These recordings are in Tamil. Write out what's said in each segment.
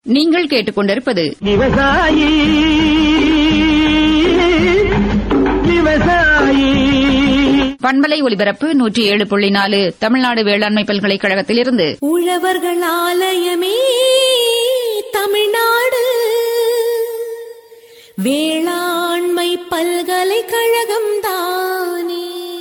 நீங்கள் கேட்டுக்கொண்டிருப்பது விவசாயி விவசாயி பண்பலை ஒலிபரப்பு நூற்றி ஏழு புள்ளி நாலு தமிழ்நாடு வேளாண்மை பல்கலைக்கழகத்திலிருந்து உழவர்கள் ஆலயமே தமிழ்நாடு வேளாண்மை பல்கலைக்கழகம் தானே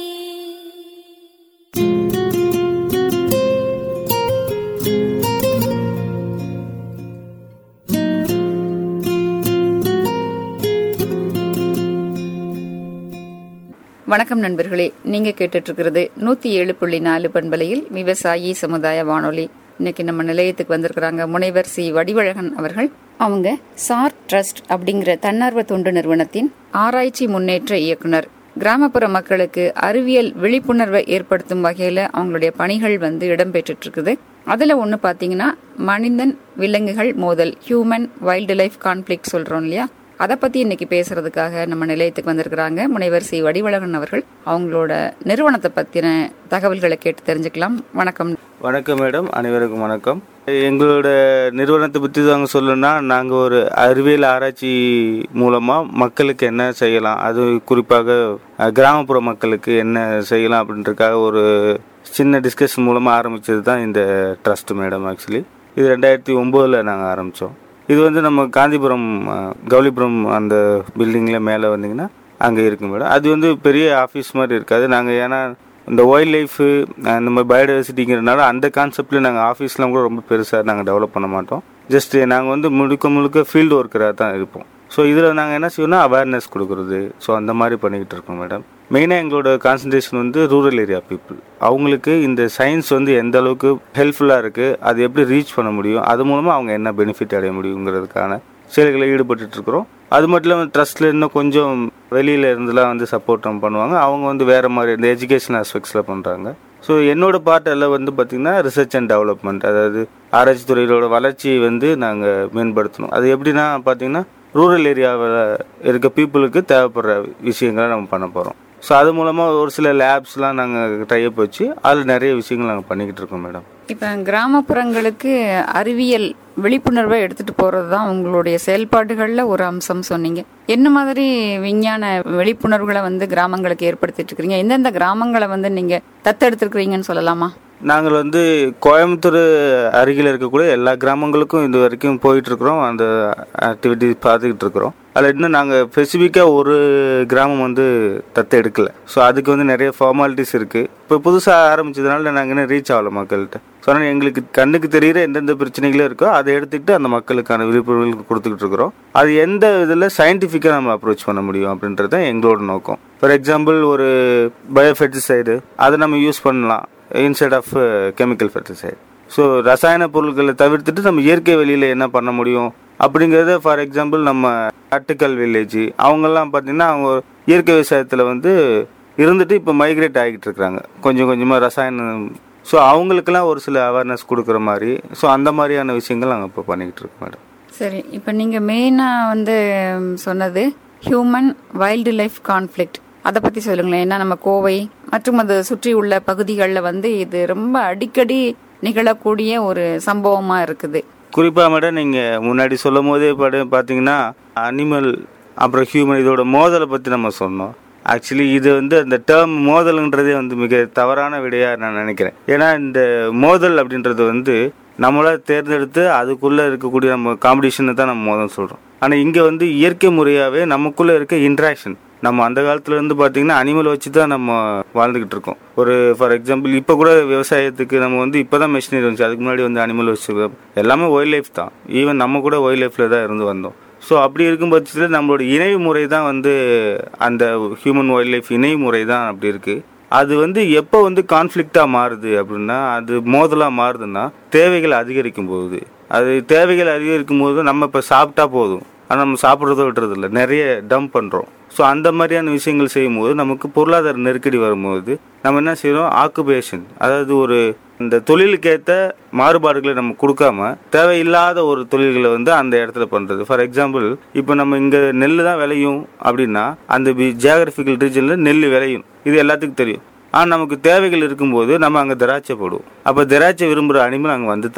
வணக்கம் நண்பர்களே நீங்க கேட்டுட்டு இருக்கிறது நூத்தி ஏழு புள்ளி நாலு பண்பலையில் விவசாயி சமுதாய வானொலி இன்னைக்கு நம்ம நிலையத்துக்கு வந்திருக்கிறாங்க முனைவர் சி வடிவழகன் அவர்கள் அவங்க சார் ட்ரஸ்ட் அப்படிங்கிற தன்னார்வ தொண்டு நிறுவனத்தின் ஆராய்ச்சி முன்னேற்ற இயக்குனர் கிராமப்புற மக்களுக்கு அறிவியல் விழிப்புணர்வை ஏற்படுத்தும் வகையில அவங்களுடைய பணிகள் வந்து இடம்பெற்றுட்டு இருக்குது அதுல ஒண்ணு பாத்தீங்கன்னா மனிதன் விலங்குகள் மோதல் ஹியூமன் வைல்டு லைஃப் கான்ஃபிளிக் சொல்றோம் இல்லையா அதை பத்தி இன்னைக்கு பேசுறதுக்காக நம்ம நிலையத்துக்கு வந்திருக்கிறாங்க முனைவர் சி வடிவழகன் அவர்கள் அவங்களோட நிறுவனத்தை பத்தின தகவல்களை கேட்டு தெரிஞ்சுக்கலாம் வணக்கம் வணக்கம் மேடம் அனைவருக்கும் வணக்கம் எங்களோட நிறுவனத்தை பற்றி தாங்க சொல்லணும்னா நாங்கள் ஒரு அறிவியல் ஆராய்ச்சி மூலமாக மக்களுக்கு என்ன செய்யலாம் அது குறிப்பாக அஹ், கிராமப்புற மக்களுக்கு என்ன செய்யலாம் அப்படின்றதுக்காக ஒரு சின்ன டிஸ்கஷன் மூலமாக ஆரம்பித்தது தான் இந்த ட்ரஸ்ட் மேடம் ஆக்சுவலி இது ரெண்டாயிரத்தி ஒம்போதில் நாங்கள் ஆரம்பித்தோம் இது வந்து நம்ம காந்திபுரம் அஹ், கௌலிபுரம் அந்த பில்டிங்கில் மேலே வந்தீங்கன்னா அங்கே இருக்கு மேடம் அது வந்து பெரிய ஆஃபீஸ் மாதிரி இருக்காது நாங்கள் ஏன்னா இந்த வைல்ட் லைஃபு இந்த மாதிரி பயோடைவர்சிட்டிங்கிறதுனால அந்த கான்செப்டில் நாங்கள் ஆஃபீஸ்லாம் கூட ரொம்ப பெருசாக நாங்கள் டெவலப் பண்ண மாட்டோம் ஜஸ்ட் நாங்கள் வந்து முழுக்க முழுக்க ஃபீல்டு ஒர்க்கராக தான் இருப்போம் ஸோ இதில் நாங்கள் என்ன செய்வோம்னா அவேர்னஸ் கொடுக்குறது ஸோ அந்த மாதிரி பண்ணிக்கிட்டு இருக்கோம் மேடம் மெயினாக எங்களோட கான்சன்ட்ரேஷன் வந்து ரூரல் ஏரியா பீப்புள் அவங்களுக்கு இந்த சயின்ஸ் வந்து எந்த அளவுக்கு ஹெல்ப்ஃபுல்லாக இருக்குது அது எப்படி ரீச் பண்ண முடியும் அது மூலமாக அவங்க என்ன பெனிஃபிட் அடைய முடியுங்கிறதுக்கான செயல்களில் ஈடுபட்டுட்டு இருக்கிறோம் அது மட்டும் இல்லாமல் ட்ரஸ்ட்டில் இன்னும் கொஞ்சம் வெளியில இருந்துலாம் வந்து சப்போர்ட் பண்ணுவாங்க அவங்க வந்து வேற மாதிரி இந்த எஜுகேஷன் ஆஸ்பெக்ட்ஸில் பண்ணுறாங்க ஸோ என்னோட பார்ட் எல்லாம் வந்து பார்த்திங்கன்னா ரிசர்ச் அண்ட் டெவலப்மெண்ட் அதாவது ஆராய்ச்சி துறையிலோட வளர்ச்சியை வந்து நாங்கள் மேம்படுத்தணும் அது எப்படின்னா பார்த்தீங்கன்னா ரூரல் ஏரியாவில் இருக்க பீப்புளுக்கு தேவைப்படுற விஷயங்களை நம்ம பண்ண போகிறோம் ஸோ அது மூலமாக ஒரு சில லேப்ஸ்லாம் நாங்கள் டைப் வச்சு அதில் நிறைய விஷயங்கள் நாங்கள் பண்ணிக்கிட்டு இருக்கோம் மேடம் இப்ப கிராமப்புறங்களுக்கு அறிவியல் விழிப்புணர்வை எடுத்துட்டு போறது தான் உங்களுடைய செயல்பாடுகள்ல ஒரு அம்சம் சொன்னீங்க என்ன மாதிரி விஞ்ஞான விழிப்புணர்வுகளை வந்து கிராமங்களுக்கு ஏற்படுத்திட்டு இருக்கிறீங்க எந்தெந்த கிராமங்களை வந்து நீங்க தத்தெடுத்திருக்கிறீங்கன்னு சொல்லலாமா நாங்கள் வந்து கோயம்புத்தூர் அருகில் இருக்கக்கூடிய எல்லா கிராமங்களுக்கும் இது வரைக்கும் போயிட்டு இருக்கிறோம் அந்த ஆக்டிவிட்டி பார்த்துக்கிட்டு இருக்கிறோம் அதில் இன்னும் நாங்கள் ஸ்பெசிஃபிக்காக ஒரு கிராமம் வந்து தத்து எடுக்கல ஸோ அதுக்கு வந்து நிறைய ஃபார்மாலிட்டிஸ் இருக்குது இப்போ புதுசாக ஆரம்பிச்சதுனால நாங்கள் இன்னும் ரீச் ஆகல மக்கள்கிட்ட ஸோ அதனால் எங்களுக்கு கண்ணுக்கு தெரிகிற எந்தெந்த பிரச்சனைகளும் இருக்கோ அதை எடுத்துக்கிட்டு அந்த மக்களுக்கான விழிப்புணர்வு கொடுத்துக்கிட்டு இருக்கிறோம் அது எந்த இதில் சயின்டிஃபிக்காக நம்ம அப்ரோச் பண்ண முடியும் அப்படின்றது தான் எங்களோட நோக்கம் ஃபார் எக்ஸாம்பிள் ஒரு பயோஃபெர்டிசைடு அதை நம்ம யூஸ் பண்ணலாம் instead of chemical fertiliser so ரசாயன பொருட்களை தவிர்த்துட்டு நம்ம இயற்கை வெளியில் என்ன பண்ண முடியும் அப்படிங்கிறத ஃபார் எக்ஸாம்பிள் நம்ம அட்டுக்கல் வில்லேஜ் அவங்கெல்லாம் பார்த்தீங்கன்னா அவங்க இயற்கை விவசாயத்தில் வந்து இருந்துட்டு இப்போ மைக்ரேட் ஆகிட்டு இருக்கிறாங்க கொஞ்சம் கொஞ்சமாக ரசாயனம் ஸோ அவங்களுக்கெல்லாம் ஒரு சில அவேர்னஸ் கொடுக்குற மாதிரி ஸோ அந்த மாதிரியான விஷயங்கள் நாங்கள் இப்போ பண்ணிக்கிட்டு இருக்கோம் மேடம் சரி இப்ப நீங்க மெயினா வந்து ம், சொன்னது ஹியூமன் வைல்டு லைஃப் கான்ஃபிளிக்ட் அதை பத்தி சொல்லுங்களேன் ஏன்னா நம்ம கோவை மற்றும் அது சுற்றி உள்ள பகுதிகளில் வந்து இது ரொம்ப அடிக்கடி நிகழக்கூடிய ஒரு சம்பவமா இருக்குது குறிப்பாக மேடம் நீங்கள் முன்னாடி சொல்லும் போதே பட பார்த்தீங்கன்னா அனிமல் அப்புறம் ஹியூமன் இதோட மோதலை பற்றி நம்ம சொன்னோம் ஆக்சுவலி இது வந்து அந்த டேர்ம் மோதல்ன்றதே வந்து மிக தவறான விடையாக நான் நினைக்கிறேன் ஏன்னா இந்த மோதல் அப்படின்றது வந்து நம்மளா தேர்ந்தெடுத்து அதுக்குள்ளே இருக்கக்கூடிய நம்ம காம்படிஷனை தான் நம்ம மோதல் சொல்கிறோம் ஆனால் இங்கே வந்து இயற்கை முறையாகவே நமக்குள்ளே இருக்க இன்ட்ராக்ஷன் நம்ம அந்த காலத்துல இருந்து பார்த்தீங்கன்னா அனிமல் வச்சு தான் நம்ம வாழ்ந்துகிட்டு இருக்கோம் ஒரு ஃபார் எக்ஸாம்பிள் இப்போ கூட விவசாயத்துக்கு நம்ம வந்து இப்போ தான் மெஷினரி வந்துச்சு அதுக்கு முன்னாடி வந்து அனிமல் வச்சு எல்லாமே ஒயில்ட் லைஃப் தான் ஈவன் நம்ம கூட ஒயில்ட் லைஃப்பில் தான் இருந்து வந்தோம் ஸோ அப்படி இருக்கும் பட்சத்தில் நம்மளோட இணைவு முறை தான் வந்து அந்த ஹியூமன் ஒயில்ட் லைஃப் இணைவு முறை தான் அப்படி இருக்குது அது வந்து எப்போ வந்து கான்ஃப்ளிக்டாக மாறுது அப்படின்னா அது மோதலாக மாறுதுன்னா தேவைகள் அதிகரிக்கும் போது அது தேவைகள் அதிகரிக்கும் போது நம்ம இப்போ சாப்பிட்டா போதும் ஆனால் நம்ம சாப்பிட்றத விட்டுறதில்ல நிறைய டம்ப் பண்ணுறோம் ஸோ அந்த மாதிரியான விஷயங்கள் செய்யும்போது நமக்கு பொருளாதார நெருக்கடி வரும்போது நம்ம என்ன செய்கிறோம் ஆக்குபேஷன் அதாவது ஒரு இந்த தொழிலுக்கேற்ற மாறுபாடுகளை நம்ம கொடுக்காம தேவையில்லாத ஒரு தொழில்களை வந்து அந்த இடத்துல பண்ணுறது ஃபார் எக்ஸாம்பிள் இப்போ நம்ம இங்கே நெல் தான் விளையும் அப்படின்னா அந்த ஜியாகிரபிக்கல் ரீஜனில் நெல் விளையும் இது எல்லாத்துக்கும் தெரியும் ஆனால் நமக்கு தேவைகள் இருக்கும்போது நம்ம அங்கே திராட்சை போடுவோம் அப்போ திராட்சை விரும்புகிற அனிமல் அங்கே வந்து தான் ஆகும்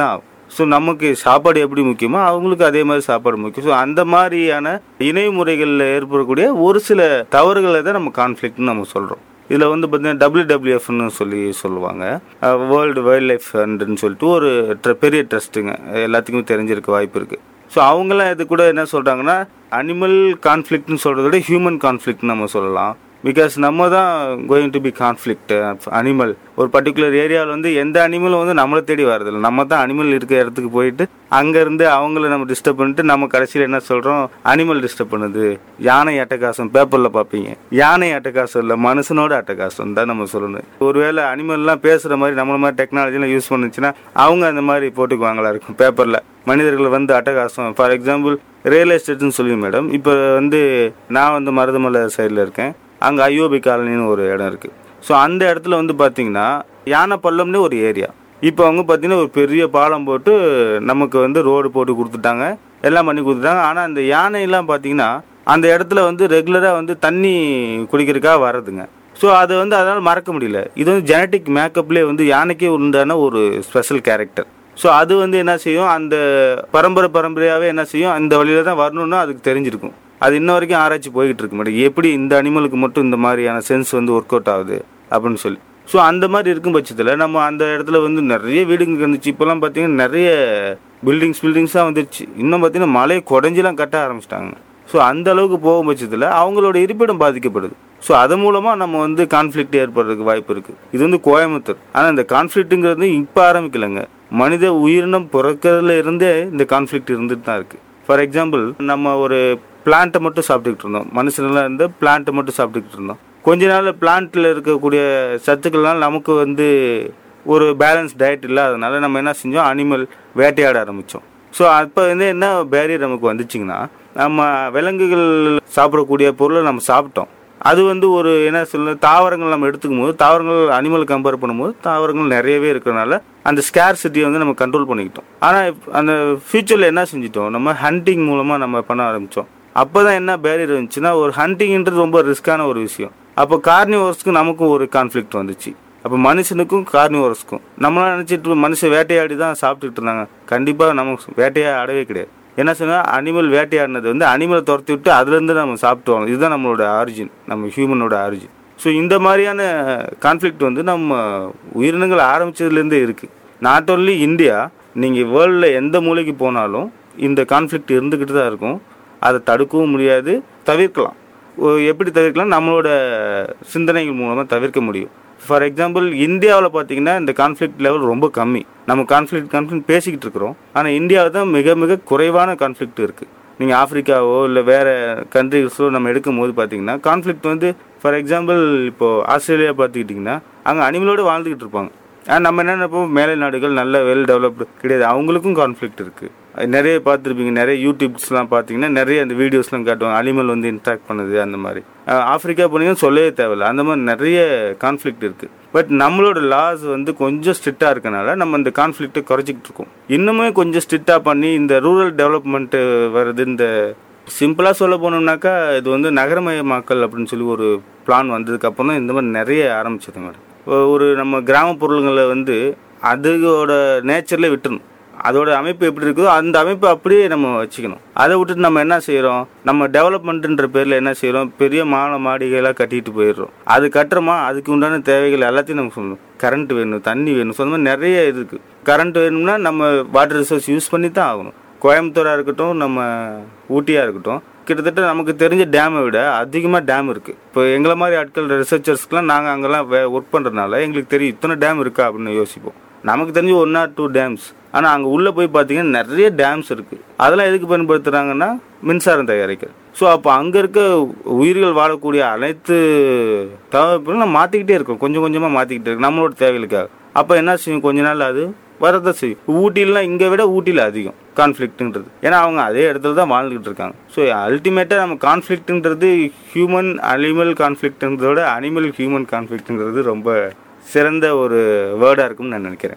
ஸோ நமக்கு சாப்பாடு எப்படி முக்கியமோ அவங்களுக்கு அதே மாதிரி சாப்பாடு முக்கியம் ஸோ அந்த மாதிரியான இணை முறைகளில் ஏற்படக்கூடிய ஒரு சில தவறுகளை தான் நம்ம கான்ஃப்ளிக்ட்னு நம்ம சொல்கிறோம் இதில் வந்து பார்த்தீங்கன்னா டபிள்யூடபிள்யூஎஃப்னு சொல்லி சொல்லுவாங்க வேர்ல்டு வைல்ட் லைஃப் ஃபண்டுன்னு சொல்லிட்டு ஒரு tr- பெரிய ட்ரஸ்ட்டுங்க எல்லாத்துக்குமே தெரிஞ்சிருக்க வாய்ப்பு இருக்குது ஸோ அவங்களாம் இது கூட என்ன சொல்கிறாங்கன்னா அனிமல் கான்ஃப்ளிக்ட்னு சொல்கிறத விட ஹியூமன் கான்ஃப்ளிக்ட்னு நம்ம சொல்லலாம் பிகாஸ் நம்ம தான் going to be conflict animal ஒரு பர்டிகுலர் ஏரியாவில் வந்து எந்த அனிமலும் வந்து நம்மளை தேடி வரதில்லை நம்ம தான் அனிமல் இருக்கிற இடத்துக்கு போயிட்டு அங்கேருந்து அவங்கள நம்ம டிஸ்டர்ப் பண்ணிட்டு நம்ம கடைசியில் என்ன சொல்கிறோம் அனிமல் டிஸ்டர்ப் பண்ணுது யானை அட்டகாசம் பேப்பரில் பார்ப்பீங்க யானை அட்டகாசம் இல்லை மனுஷனோட அட்டகாசம் தான் நம்ம சொல்லணும் ஒருவேளை அனிமல்லாம் பேசுகிற மாதிரி நம்மள மாதிரி டெக்னாலஜிலாம் யூஸ் பண்ணுச்சுன்னா அவங்க அந்த மாதிரி போட்டுக்குவாங்களா இருக்கும் பேப்பரில் மனிதர்கள் வந்து அட்டகாசம் ஃபார் எக்ஸாம்பிள் ரியல் எஸ்டேட்னு சொல்லி மேடம் இப்போ வந்து நான் வந்து மருதமலை சைடில் இருக்கேன் அங்கே ஐயோபி காலனின்னு ஒரு இடம் இருக்குது ஸோ அந்த இடத்துல வந்து பார்த்தீங்கன்னா யானை பள்ளம்னு ஒரு ஏரியா இப்போ அவங்க பார்த்தீங்கன்னா ஒரு பெரிய பாலம் போட்டு நமக்கு வந்து ரோடு போட்டு கொடுத்துட்டாங்க எல்லாம் பண்ணி கொடுத்துட்டாங்க ஆனால் அந்த யானையெல்லாம் பார்த்தீங்கன்னா அந்த இடத்துல வந்து ரெகுலராக வந்து தண்ணி குடிக்கிறதுக்காக வர்றதுங்க ஸோ அது வந்து அதனால் மறக்க முடியல இது வந்து ஜெனட்டிக் மேக்கப்லேயே வந்து யானைக்கே உண்டான ஒரு ஸ்பெஷல் கேரக்டர் ஸோ அது வந்து என்ன செய்யும் அந்த பரம்பரை பரம்பரையாகவே என்ன செய்யும் அந்த வழியில தான் வரணும்னா அதுக்கு தெரிஞ்சிருக்கும் அது இன்ன வரைக்கும் ஆராய்ச்சி போய்கிட்டு இருக்கு மேடம் எப்படி இந்த அனிமலுக்கு மட்டும் இந்த மாதிரியான சென்ஸ் வந்து ஒர்க் அவுட் ஆகுது அப்படின்னு சொல்லி ஸோ அந்த மாதிரி இருக்கும் பட்சத்தில் நம்ம அந்த இடத்துல வந்து நிறைய வீடுங்க இருந்துச்சு இப்போலாம் பார்த்தீங்கன்னா நிறைய பில்டிங்ஸ் பில்டிங்ஸாக வந்துருச்சு இன்னும் பார்த்தீங்கன்னா மலையை குடஞ்சிலாம் கட்ட ஆரம்பிச்சிட்டாங்க ஸோ அந்த அளவுக்கு போகும் பட்சத்தில் அவங்களோட இருப்பிடம் பாதிக்கப்படுது ஸோ அது மூலமாக நம்ம வந்து கான்ஃப்ளிக்ட் ஏற்படுறதுக்கு வாய்ப்பு இருக்குது இது வந்து கோயம்புத்தூர் ஆனால் இந்த கான்ஃப்ளிக்ட்டுங்கிறது இப்போ ஆரம்பிக்கலைங்க மனித உயிரினம் பிறக்கிறதுல இருந்தே இந்த கான்ஃப்ளிக்ட் இருந்துட்டு தான் இருக்குது ஃபார் எக்ஸாம்பிள் நம்ம ஒரு பிளான்ட்டை மட்டும் சாப்பிட்டுக்கிட்டு இருந்தோம் மனுஷனெல்லாம் இருந்து பிளான்ட்டை மட்டும் சாப்பிட்டுக்கிட்டு இருந்தோம் கொஞ்ச நாள் பிளான்ட்டில் இருக்கக்கூடிய சத்துக்கள்லாம் நமக்கு வந்து ஒரு பேலன்ஸ் டயட் இல்லாதனால நம்ம என்ன செஞ்சோம் அனிமல் வேட்டையாட ஆரம்பித்தோம் ஸோ அப்போ வந்து என்ன பேரியர் நமக்கு வந்துச்சுங்கன்னா நம்ம விலங்குகள் சாப்பிடக்கூடிய பொருளை நம்ம சாப்பிட்டோம் அது வந்து ஒரு என்ன சொல்ல தாவரங்கள் நம்ம எடுத்துக்கும் போது தாவரங்கள் அனிமல் கம்பேர் பண்ணும்போது தாவரங்கள் நிறையவே இருக்கிறனால அந்த ஸ்கேர்சிட்டியை வந்து நம்ம கண்ட்ரோல் பண்ணிக்கிட்டோம் ஆனால் அந்த ஃபியூச்சரில் என்ன செஞ்சிட்டோம் நம்ம ஹண்டிங் மூலமாக நம்ம பண்ண ஆரம்பித்தோம் அப்போ தான் என்ன பேரியர் இருந்துச்சுன்னா ஒரு ஹண்டிங்ன்றது ரொம்ப ரிஸ்க்கான ஒரு விஷயம் அப்போ கார்னிவர்ஸ்க்கு நமக்கும் ஒரு கான்ஃப்ளிக்ட் வந்துச்சு அப்போ மனுஷனுக்கும் கார்னிவர்ஸ்க்கும் நம்மளாம் நினச்சிட்டு மனுஷன் வேட்டையாடி தான் சாப்பிட்டுட்டு இருந்தாங்க கண்டிப்பாக நமக்கு வேட்டையாடவே கிடையாது என்ன சொன்னால் அனிமல் வேட்டையாடினது வந்து அனிமலை துரத்தி விட்டு அதுலேருந்து நம்ம சாப்பிட்டு வாங்க இதுதான் நம்மளோட ஆரிஜின் நம்ம ஹியூமனோட ஆரிஜின் ஸோ இந்த மாதிரியான கான்ஃப்ளிக்ட் வந்து நம்ம உயிரினங்கள் ஆரம்பிச்சதுலேருந்தே இருக்குது நாட் ஓன்லி இந்தியா நீங்கள் வேர்ல்டில் எந்த மூலைக்கு போனாலும் இந்த கான்ஃப்ளிக்ட் இருந்துக்கிட்டு தான் இருக்கும் அதை தடுக்கவும் முடியாது தவிர்க்கலாம் ஒ- எப்படி தவிர்க்கலாம் நம்மளோட சிந்தனைகள் மூலமாக தவிர்க்க முடியும் ஃபார் எக்ஸாம்பிள் இந்தியாவில் பார்த்தீங்கன்னா இந்த கான்ஃப்ளிக்ட் லெவல் ரொம்ப கம்மி நம்ம கான்ஃப்ளிக்ட் கான்ஃப்ளிக்ட் பேசிக்கிட்டு இருக்கிறோம் ஆனால் இந்தியாவில் தான் மிக மிக குறைவான கான்ஃப்ளிக்ட் இருக்குது நீங்கள் ஆப்பிரிக்காவோ இல்லை வேறு கண்ட்ரிஸோ நம்ம எடுக்கும் போது பார்த்தீங்கன்னா கான்ஃப்ளிக்ட் வந்து ஃபார் எக்ஸாம்பிள் இப்போது ஆஸ்திரேலியா பார்த்துக்கிட்டிங்கன்னா அங்கே அனிமலோடு வாழ்ந்துக்கிட்டு இருப்பாங்க ஆனால் நம்ம என்ன நினைப்போம் மேலை நாடுகள் நல்ல வெல் டெவலப்டு கிடையாது அவங்களுக்கும் கான்ஃப்ளிக்ட் இருக்குது நிறைய பார்த்துருப்பீங்க நிறைய யூடியூப்ஸ்லாம் பார்த்தீங்கன்னா நிறைய அந்த வீடியோஸ்லாம் காட்டுவாங்க அனிமல் வந்து இன்ட்ராக்ட் பண்ணுது அந்த மாதிரி அஹ் ஆப்பிரிக்கா போனீங்கன்னா சொல்லவே தேவையில்ல அந்த மாதிரி நிறைய கான்ஃப்ளிக்ட் இருக்குது பட் நம்மளோட லாஸ் வந்து கொஞ்சம் ஸ்ட்ரிக்டாக இருக்கனால நம்ம இந்த கான்ஃப்ளிக்ட்டை குறைச்சிக்கிட்டு இருக்கோம் இன்னுமே கொஞ்சம் ஸ்ட்ரிக்டாக பண்ணி இந்த ரூரல் டெவலப்மெண்ட்டு வருது இந்த சிம்பிளாக சொல்ல போனோம்னாக்கா இது வந்து நகரமயமாக்கல் அப்படின்னு சொல்லி ஒரு பிளான் வந்ததுக்கப்புறம் தான் இந்த மாதிரி நிறைய ஆரம்பிச்சது மேடம் ஒரு நம்ம கிராம பொருளுங்களை வந்து அதோட நேச்சர்லேயே விட்டுணும் அதோட அமைப்பு எப்படி இருக்குதோ அந்த அமைப்பு அப்படியே நம்ம வச்சுக்கணும் அதை விட்டுட்டு நம்ம என்ன செய்கிறோம் நம்ம டெவலப்மெண்ட்டுன்ற பேரில் என்ன செய்கிறோம் பெரிய மாட மாடிகளாக கட்டிட்டு போயிடுறோம் அது கட்டுறோமா அதுக்கு உண்டான தேவைகள் எல்லாத்தையும் நம்ம சொல்லணும் கரண்ட் வேணும் தண்ணி வேணும் ஸோ அந்த மாதிரி நிறைய இது இருக்குது கரண்ட் வேணும்னா நம்ம வாட்டர் ரிசோர்ஸ் யூஸ் பண்ணி தான் ஆகணும் கோயம்புத்தூராக இருக்கட்டும் நம்ம ஊட்டியாக இருக்கட்டும் கிட்டத்தட்ட நமக்கு தெரிஞ்ச டேமை விட அதிகமாக டேம் இருக்குது இப்போ எங்களை மாதிரி ஆட்கள் ரிசர்ச்சர்ஸ்க்குலாம் நாங்கள் அங்கெல்லாம் ஒர்க் பண்ணுறதுனால எங்களுக்கு தெரியும் இத்தனை டேம் இருக்கா அப்படின்னு யோசிப்போம் நமக்கு தெரிஞ்ச ஒன் ஆர் டூ டேம்ஸ் ஆனால் அங்கே உள்ளே போய் பார்த்தீங்கன்னா நிறைய டேம்ஸ் இருக்குது அதெல்லாம் எதுக்கு பயன்படுத்துகிறாங்கன்னா மின்சாரம் தயாரிக்க ஸோ அப்போ அங்கே இருக்க உயிர்கள் வாழக்கூடிய அனைத்து தகவல்களும் நம்ம மாற்றிக்கிட்டே இருக்கோம் கொஞ்சம் கொஞ்சமாக மாற்றிக்கிட்டே இருக்கோம் நம்மளோட தேவைகளுக்காக அப்போ என்ன செய்யும் கொஞ்ச நாள் அது வரதான் செய்யும் ஊட்டிலாம் இங்கே விட ஊட்டியில் அதிகம் கான்ஃப்ளிக்ட்டுன்றது ஏன்னா அவங்க அதே இடத்துல தான் வாழ்ந்துகிட்டு இருக்காங்க ஸோ அல்டிமேட்டாக நம்ம கான்ஃப்ளிக்ட்டுன்றது ஹியூமன் அனிமல் கான்ஃப்ளிக்ட்ன்றதோட அனிமல் ஹியூமன் கான்ஃப்ளிக்ட்ன்றது ரொம்ப சிறந்த ஒரு வேர்டாக இருக்கும்னு நான் நினைக்கிறேன் மேடம்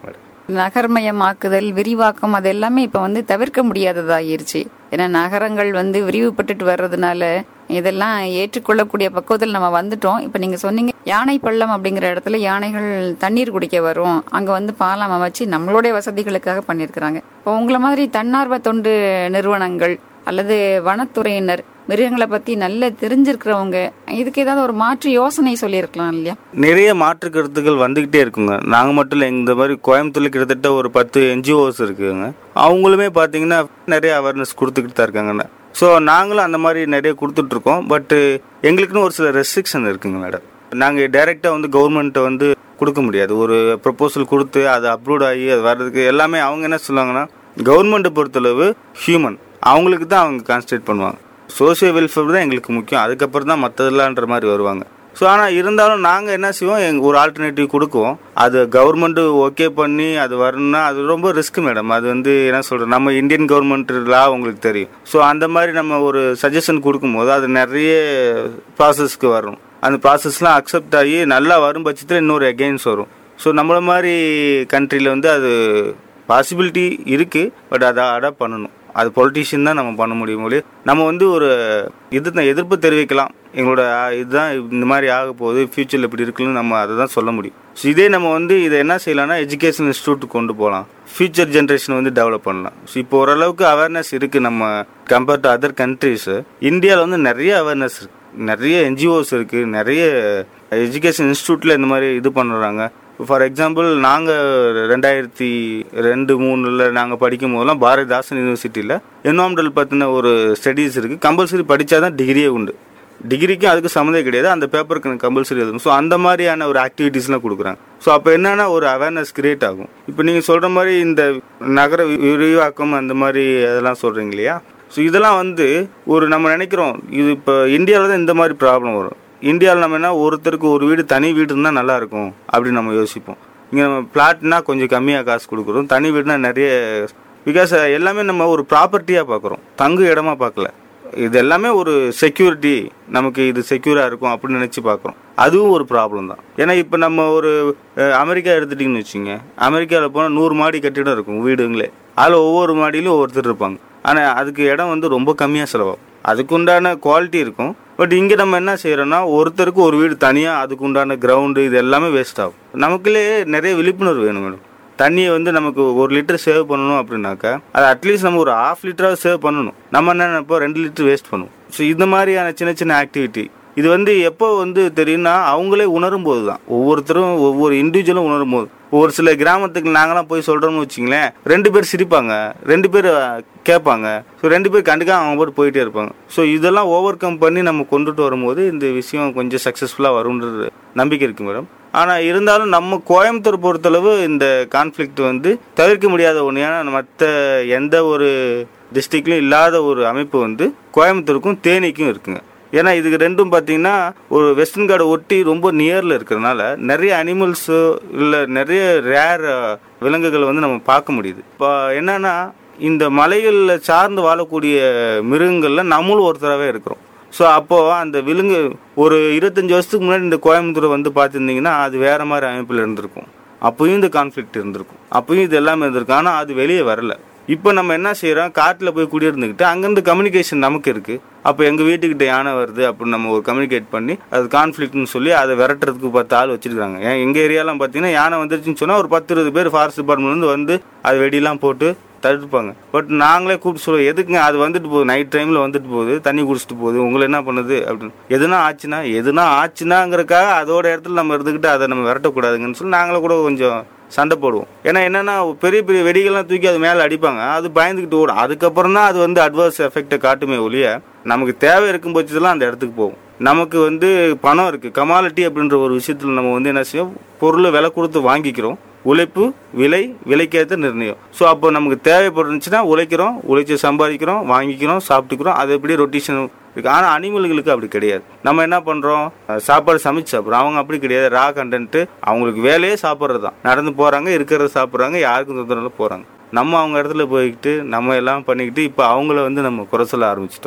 நகர்மயமாக்குதல் விரிவாக்கம் அது எல்லாமே இப்ப வந்து தவிர்க்க முடியாததாயிருச்சு ஏன்னா நகரங்கள் வந்து விரிவுபட்டுட்டு வர்றதுனால இதெல்லாம் ஏற்றுக்கொள்ளக்கூடிய பக்குவத்தில் நம்ம வந்துட்டோம் இப்ப நீங்க சொன்னீங்க யானை பள்ளம் அப்படிங்கிற இடத்துல யானைகள் தண்ணீர் குடிக்க வரும் அங்க வந்து பாலம் அமைச்சு நம்மளுடைய வசதிகளுக்காக பண்ணியிருக்கிறாங்க இப்போ உங்களை மாதிரி தன்னார்வ தொண்டு நிறுவனங்கள் அல்லது வனத்துறையினர் மிருகங்களை பத்தி நல்ல தெரிஞ்சிருக்கிறவங்க இதுக்கு ஏதாவது ஒரு மாற்று யோசனை சொல்லியிருக்கலாம் இல்லையா நிறைய மாற்று கருத்துக்கள் வந்துகிட்டே இருக்குங்க நாங்கள் மட்டும் இல்லை இந்த மாதிரி கோயம்புத்தூர்ல கிட்டத்தட்ட ஒரு பத்து என்ஜிஓஸ் இருக்குங்க அவங்களுமே பார்த்தீங்கன்னா நிறைய அவேர்னஸ் கொடுத்துக்கிட்டு தான் இருக்காங்கண்ணா ஸோ நாங்களும் அந்த மாதிரி நிறைய கொடுத்துட்ருக்கோம் பட்டு எங்களுக்குன்னு ஒரு சில ரெஸ்ட்ரிக்ஷன் இருக்குங்க மேடம் நாங்கள் டைரெக்டாக வந்து கவர்மெண்ட்டை வந்து கொடுக்க முடியாது ஒரு ப்ரப்போசல் கொடுத்து அது அப்ரூவ் ஆகி அது வர்றதுக்கு எல்லாமே அவங்க என்ன சொல்லுவாங்கன்னா கவர்மெண்ட்டை பொறுத்தளவு ஹியூமன் அவங்களுக்கு தான் அவங்க கான்சன்ட்ரேட் பண்ணுவாங்க சோசியல் வெல்ஃபேர் தான் எங்களுக்கு முக்கியம் அதுக்கப்புறம் தான் மற்றதெல்லான்ற மாதிரி வருவாங்க ஸோ ஆனால் இருந்தாலும் நாங்கள் என்ன செய்வோம் எங்க ஒரு ஆல்டர்னேட்டிவ் கொடுக்குவோம் அது கவர்மெண்ட்டு ஓகே பண்ணி அது வரணும்னா அது ரொம்ப ரிஸ்க் மேடம் அது வந்து என்ன சொல்கிறோம் நம்ம இந்தியன் கவர்மெண்ட் லா உங்களுக்கு தெரியும் ஸோ அந்த மாதிரி நம்ம ஒரு சஜஷன் கொடுக்கும்போது அது நிறைய ப்ராசஸ்க்கு வரும் அந்த ப்ராசஸ்லாம் அக்செப்ட் ஆகி நல்லா வரும் பட்சத்தில் இன்னொரு எகெயின்ஸ் வரும் ஸோ நம்மள மாதிரி கண்ட்ரியில் வந்து அது பாசிபிலிட்டி இருக்குது பட் அதை அடாப்ட் பண்ணணும் அது பொலிட்டீஷியன் தான் நம்ம பண்ண முடியும் மொழி நம்ம வந்து ஒரு இது தான் எதிர்ப்பு தெரிவிக்கலாம் எங்களோட ஆ, இதுதான் இந்த மாதிரி ஆக போகுது ஃப்யூச்சரில் இப்படி இருக்குன்னு நம்ம அதை தான் சொல்ல முடியும் ஸோ இதே நம்ம வந்து இதை என்ன செய்யலாம்னா எஜுகேஷன் இன்ஸ்டியூட் கொண்டு போகலாம் ஃபியூச்சர் ஜென்ரேஷன் வந்து டெவலப் பண்ணலாம் ஸோ இப்போ ஓரளவுக்கு அவேர்னஸ் இருக்குது நம்ம கம்பேர்ட் டு அதர் கண்ட்ரிஸ் இந்தியாவில் வந்து நிறைய அவேர்னஸ் இருக்கு நிறைய என்ஜிஓஸ் இருக்குது நிறைய எஜுகேஷன் இன்ஸ்டியூட்டில் இந்த மாதிரி இது பண்ணுறாங்க ஃபார் எக்ஸாம்பிள் நாங்கள் ரெண்டாயிரத்தி ரெண்டு மூணில் நாங்கள் படிக்கும் போதெல்லாம் பாரதிதாசன் யூனிவர்சிட்டியில் என்வாமெண்டல் பற்றின ஒரு ஸ்டடீஸ் இருக்குது கம்பல்சரி படித்தா தான் டிகிரியே உண்டு டிகிரிக்கும் அதுக்கு சம்மந்தம் கிடையாது அந்த பேப்பருக்கு கம்பல்சரி எழுதணும் ஸோ அந்த மாதிரியான ஒரு ஆக்டிவிட்டீஸ்லாம் கொடுக்குறாங்க ஸோ அப்போ என்னன்னா ஒரு அவேர்னஸ் கிரியேட் ஆகும் இப்போ நீங்கள் சொல்கிற மாதிரி இந்த நகர வி- விரிவாக்கம் அந்த மாதிரி அதெல்லாம் சொல்கிறீங்க இல்லையா ஸோ இதெல்லாம் வந்து ஒரு நம்ம நினைக்கிறோம் இது இப்போ இந்தியாவில் தான் இந்த மாதிரி ப்ராப்ளம் வரும் இந்தியாவில் நம்ம என்ன ஒருத்தருக்கு ஒரு வீடு தனி வீடு இருந்தால் நல்லா இருக்கும் அப்படின்னு நம்ம யோசிப்போம் இங்கே நம்ம பிளாட்னா கொஞ்சம் கம்மியாக காசு கொடுக்குறோம் தனி வீடுனா நிறைய பிகாஸ் எல்லாமே நம்ம ஒரு ப்ராப்பர்ட்டியாக பார்க்குறோம் தங்கு இடமா பார்க்கல இது எல்லாமே ஒரு செக்யூரிட்டி நமக்கு இது செக்யூராக இருக்கும் அப்படின்னு நினச்சி பார்க்குறோம் அதுவும் ஒரு ப்ராப்ளம் தான் ஏன்னா இப்போ நம்ம ஒரு அஹ், அமெரிக்கா எடுத்துட்டிங்கன்னு வச்சுங்க அமெரிக்காவில் போனால் நூறு மாடி கட்டிடம் இருக்கும் வீடுங்களே அதில் ஒவ்வொரு மாடியிலும் ஒவ்வொருத்தர் இருப்பாங்க ஆனால் அதுக்கு இடம் வந்து ரொம்ப கம்மியாக செலவாகும் அதுக்குண்டான குவாலிட்டி இருக்கும் பட் இங்கே நம்ம என்ன செய்கிறோம்னா ஒருத்தருக்கு ஒரு வீடு தனியாக அதுக்குண்டான கிரவுண்டு இது எல்லாமே வேஸ்ட் ஆகும் நமக்குள்ளே நிறைய விழிப்புணர்வு வேணும் மேடம் தண்ணியை வந்து நமக்கு ஒரு லிட்டர் சேவ் பண்ணணும் அப்படின்னாக்கா அது அட்லீஸ்ட் நம்ம ஒரு ஹாஃப் லிட்டராக சேவ் பண்ணணும் நம்ம என்ன நினைப்போம் ரெண்டு லிட்டர் வேஸ்ட் பண்ணுவோம் ஸோ இந்த மாதிரியான சின்ன சின்ன ஆக்டிவிட்டி இது வந்து எப்போ வந்து தெரியும்னா அவங்களே உணரும் போது தான் ஒவ்வொருத்தரும் ஒவ்வொரு இண்டிவிஜுவலும் உணரும் போது ஒரு சில கிராமத்துக்கு நாங்களாம் போய் சொல்கிறோம்னு வச்சிங்களேன் ரெண்டு பேர் சிரிப்பாங்க ரெண்டு பேர் அஹ், கேட்பாங்க ஸோ ரெண்டு பேர் கண்டுக்காம அவங்க போட்டு போயிட்டே இருப்பாங்க ஸோ இதெல்லாம் ஓவர் கம் பண்ணி நம்ம கொண்டுட்டு வரும்போது இந்த விஷயம் கொஞ்சம் சக்ஸஸ்ஃபுல்லாக வரும்ன்றது நம்பிக்கை இருக்கு மேடம் ஆனால் இருந்தாலும் நம்ம கோயம்புத்தூர் பொறுத்தளவு இந்த கான்ஃப்ளிக்ட் வந்து தவிர்க்க முடியாத ஒன்று ஏன்னா மற்ற எந்த ஒரு டிஸ்ட்ரிக்ட்லையும் இல்லாத ஒரு அமைப்பு வந்து கோயம்புத்தூருக்கும் தேனிக்கும் இருக்குங்க ஏன்னா இதுக்கு ரெண்டும் பார்த்தீங்கன்னா ஒரு வெஸ்டர்ன் கார்டை ஒட்டி ரொம்ப நியரில் இருக்கிறனால நிறைய அனிமல்ஸு இல்லை நிறைய ரேர் விலங்குகள் வந்து நம்ம பார்க்க முடியுது இப்போ என்னன்னா இந்த மலைகளில் சார்ந்து வாழக்கூடிய மிருகங்கள்ல நம்மளும் ஒருத்தராகவே இருக்கிறோம் ஸோ அப்போது அந்த விலங்கு ஒரு இருபத்தஞ்சி வருஷத்துக்கு முன்னாடி இந்த கோயம்புத்தூரை வந்து பார்த்துருந்தீங்கன்னா அது வேற மாதிரி அமைப்பில் இருந்திருக்கும் அப்பயும் இந்த கான்ஃப்ளிக்ட் இருந்திருக்கும் அப்பயும் இது எல்லாமே இருந்திருக்கும் ஆனால் அது வெளியே வரல இப்போ நம்ம என்ன செய்கிறோம் காட்டில் போய் குடியிருந்துக்கிட்டு அங்கேருந்து கம்யூனிகேஷன் நமக்கு இருக்குது அப்போ எங்கள் வீட்டுக்கிட்ட யானை வருது அப்படின்னு நம்ம ஒரு கம்யூனிகேட் பண்ணி அது கான்ஃப்ளிக்ட்னு சொல்லி அதை விரட்டுறதுக்கு பத்து ஆள் வச்சிருக்காங்க ஏன் எங்கள் ஏரியாலாம் பார்த்தீங்கன்னா யானை வந்துருச்சுன்னு சொன்னால் ஒரு பத்து இருபது பேர் ஃபாரஸ்ட் டிபார்ட்மெண்ட்லேருந்து வந்து அது வெடியெல்லாம் போட்டு தடுப்பாங்க பட் நாங்களே கூப்பிட்டு சொல்லுவோம் எதுக்குங்க அது வந்துட்டு போகுது நைட் டைமில் வந்துட்டு போகுது தண்ணி குடிச்சிட்டு போகுது உங்களை என்ன பண்ணுது அப்படின்னு எதுனா ஆச்சுன்னா எதுனா ஆச்சுனாங்கிறக்காக அதோட இடத்துல நம்ம இருந்துக்கிட்டு அதை நம்ம விரட்டக்கூடாதுங்கன்னு சொல்லி நாங்களே கூட கொஞ்சம் சண்டை போடுவோம் ஏன்னா என்னன்னா பெரிய பெரிய வெடிகள்லாம் தூக்கி அது மேலே அடிப்பாங்க அது பயந்துக்கிட்டு ஓடும் அதுக்கப்புறம் தான் அது வந்து அட்வர்ஸ் எஃபெக்டை காட்டுமே ஒழிய நமக்கு தேவை இருக்கும் பட்சத்தில் அந்த இடத்துக்கு போகும் நமக்கு வந்து பணம் இருக்குது கமாலிட்டி அப்படின்ற ஒரு விஷயத்தில் நம்ம வந்து என்ன செய்வோம் பொருளை விலை கொடுத்து வாங்கிக்கிறோம் உழைப்பு விலை விலைக்கேற்ற நிர்ணயம் ஸோ அப்போ நமக்கு தேவைப்படுச்சுன்னா உழைக்கிறோம் உழைச்சி சம்பாதிக்கிறோம் வாங்கிக்கிறோம் சாப்பிட்டுக்கிறோம் அது எப்படி ரொட்டேஷன் இருக்கு ஆனால் அனிமல்களுக்கு அப்படி கிடையாது நம்ம என்ன பண்ணுறோம் சாப்பாடு சமைச்சு சாப்பிட்றோம் அவங்க அப்படி கிடையாது ரா கண்டென்ட்டு அவங்களுக்கு வேலையே சாப்பிட்றது தான் நடந்து போகிறாங்க இருக்கிறத சாப்பிட்றாங்க யாருக்கும் தொந்தரவு போகிறாங்க நம்ம அவங்க இடத்துல போய்கிட்டு நம்ம எல்லாம் பண்ணிக்கிட்டு இப்போ அவங்கள வந்து நம்ம குறை சொல்ல ஆரம்பிச்சிட்டோம் மேடம்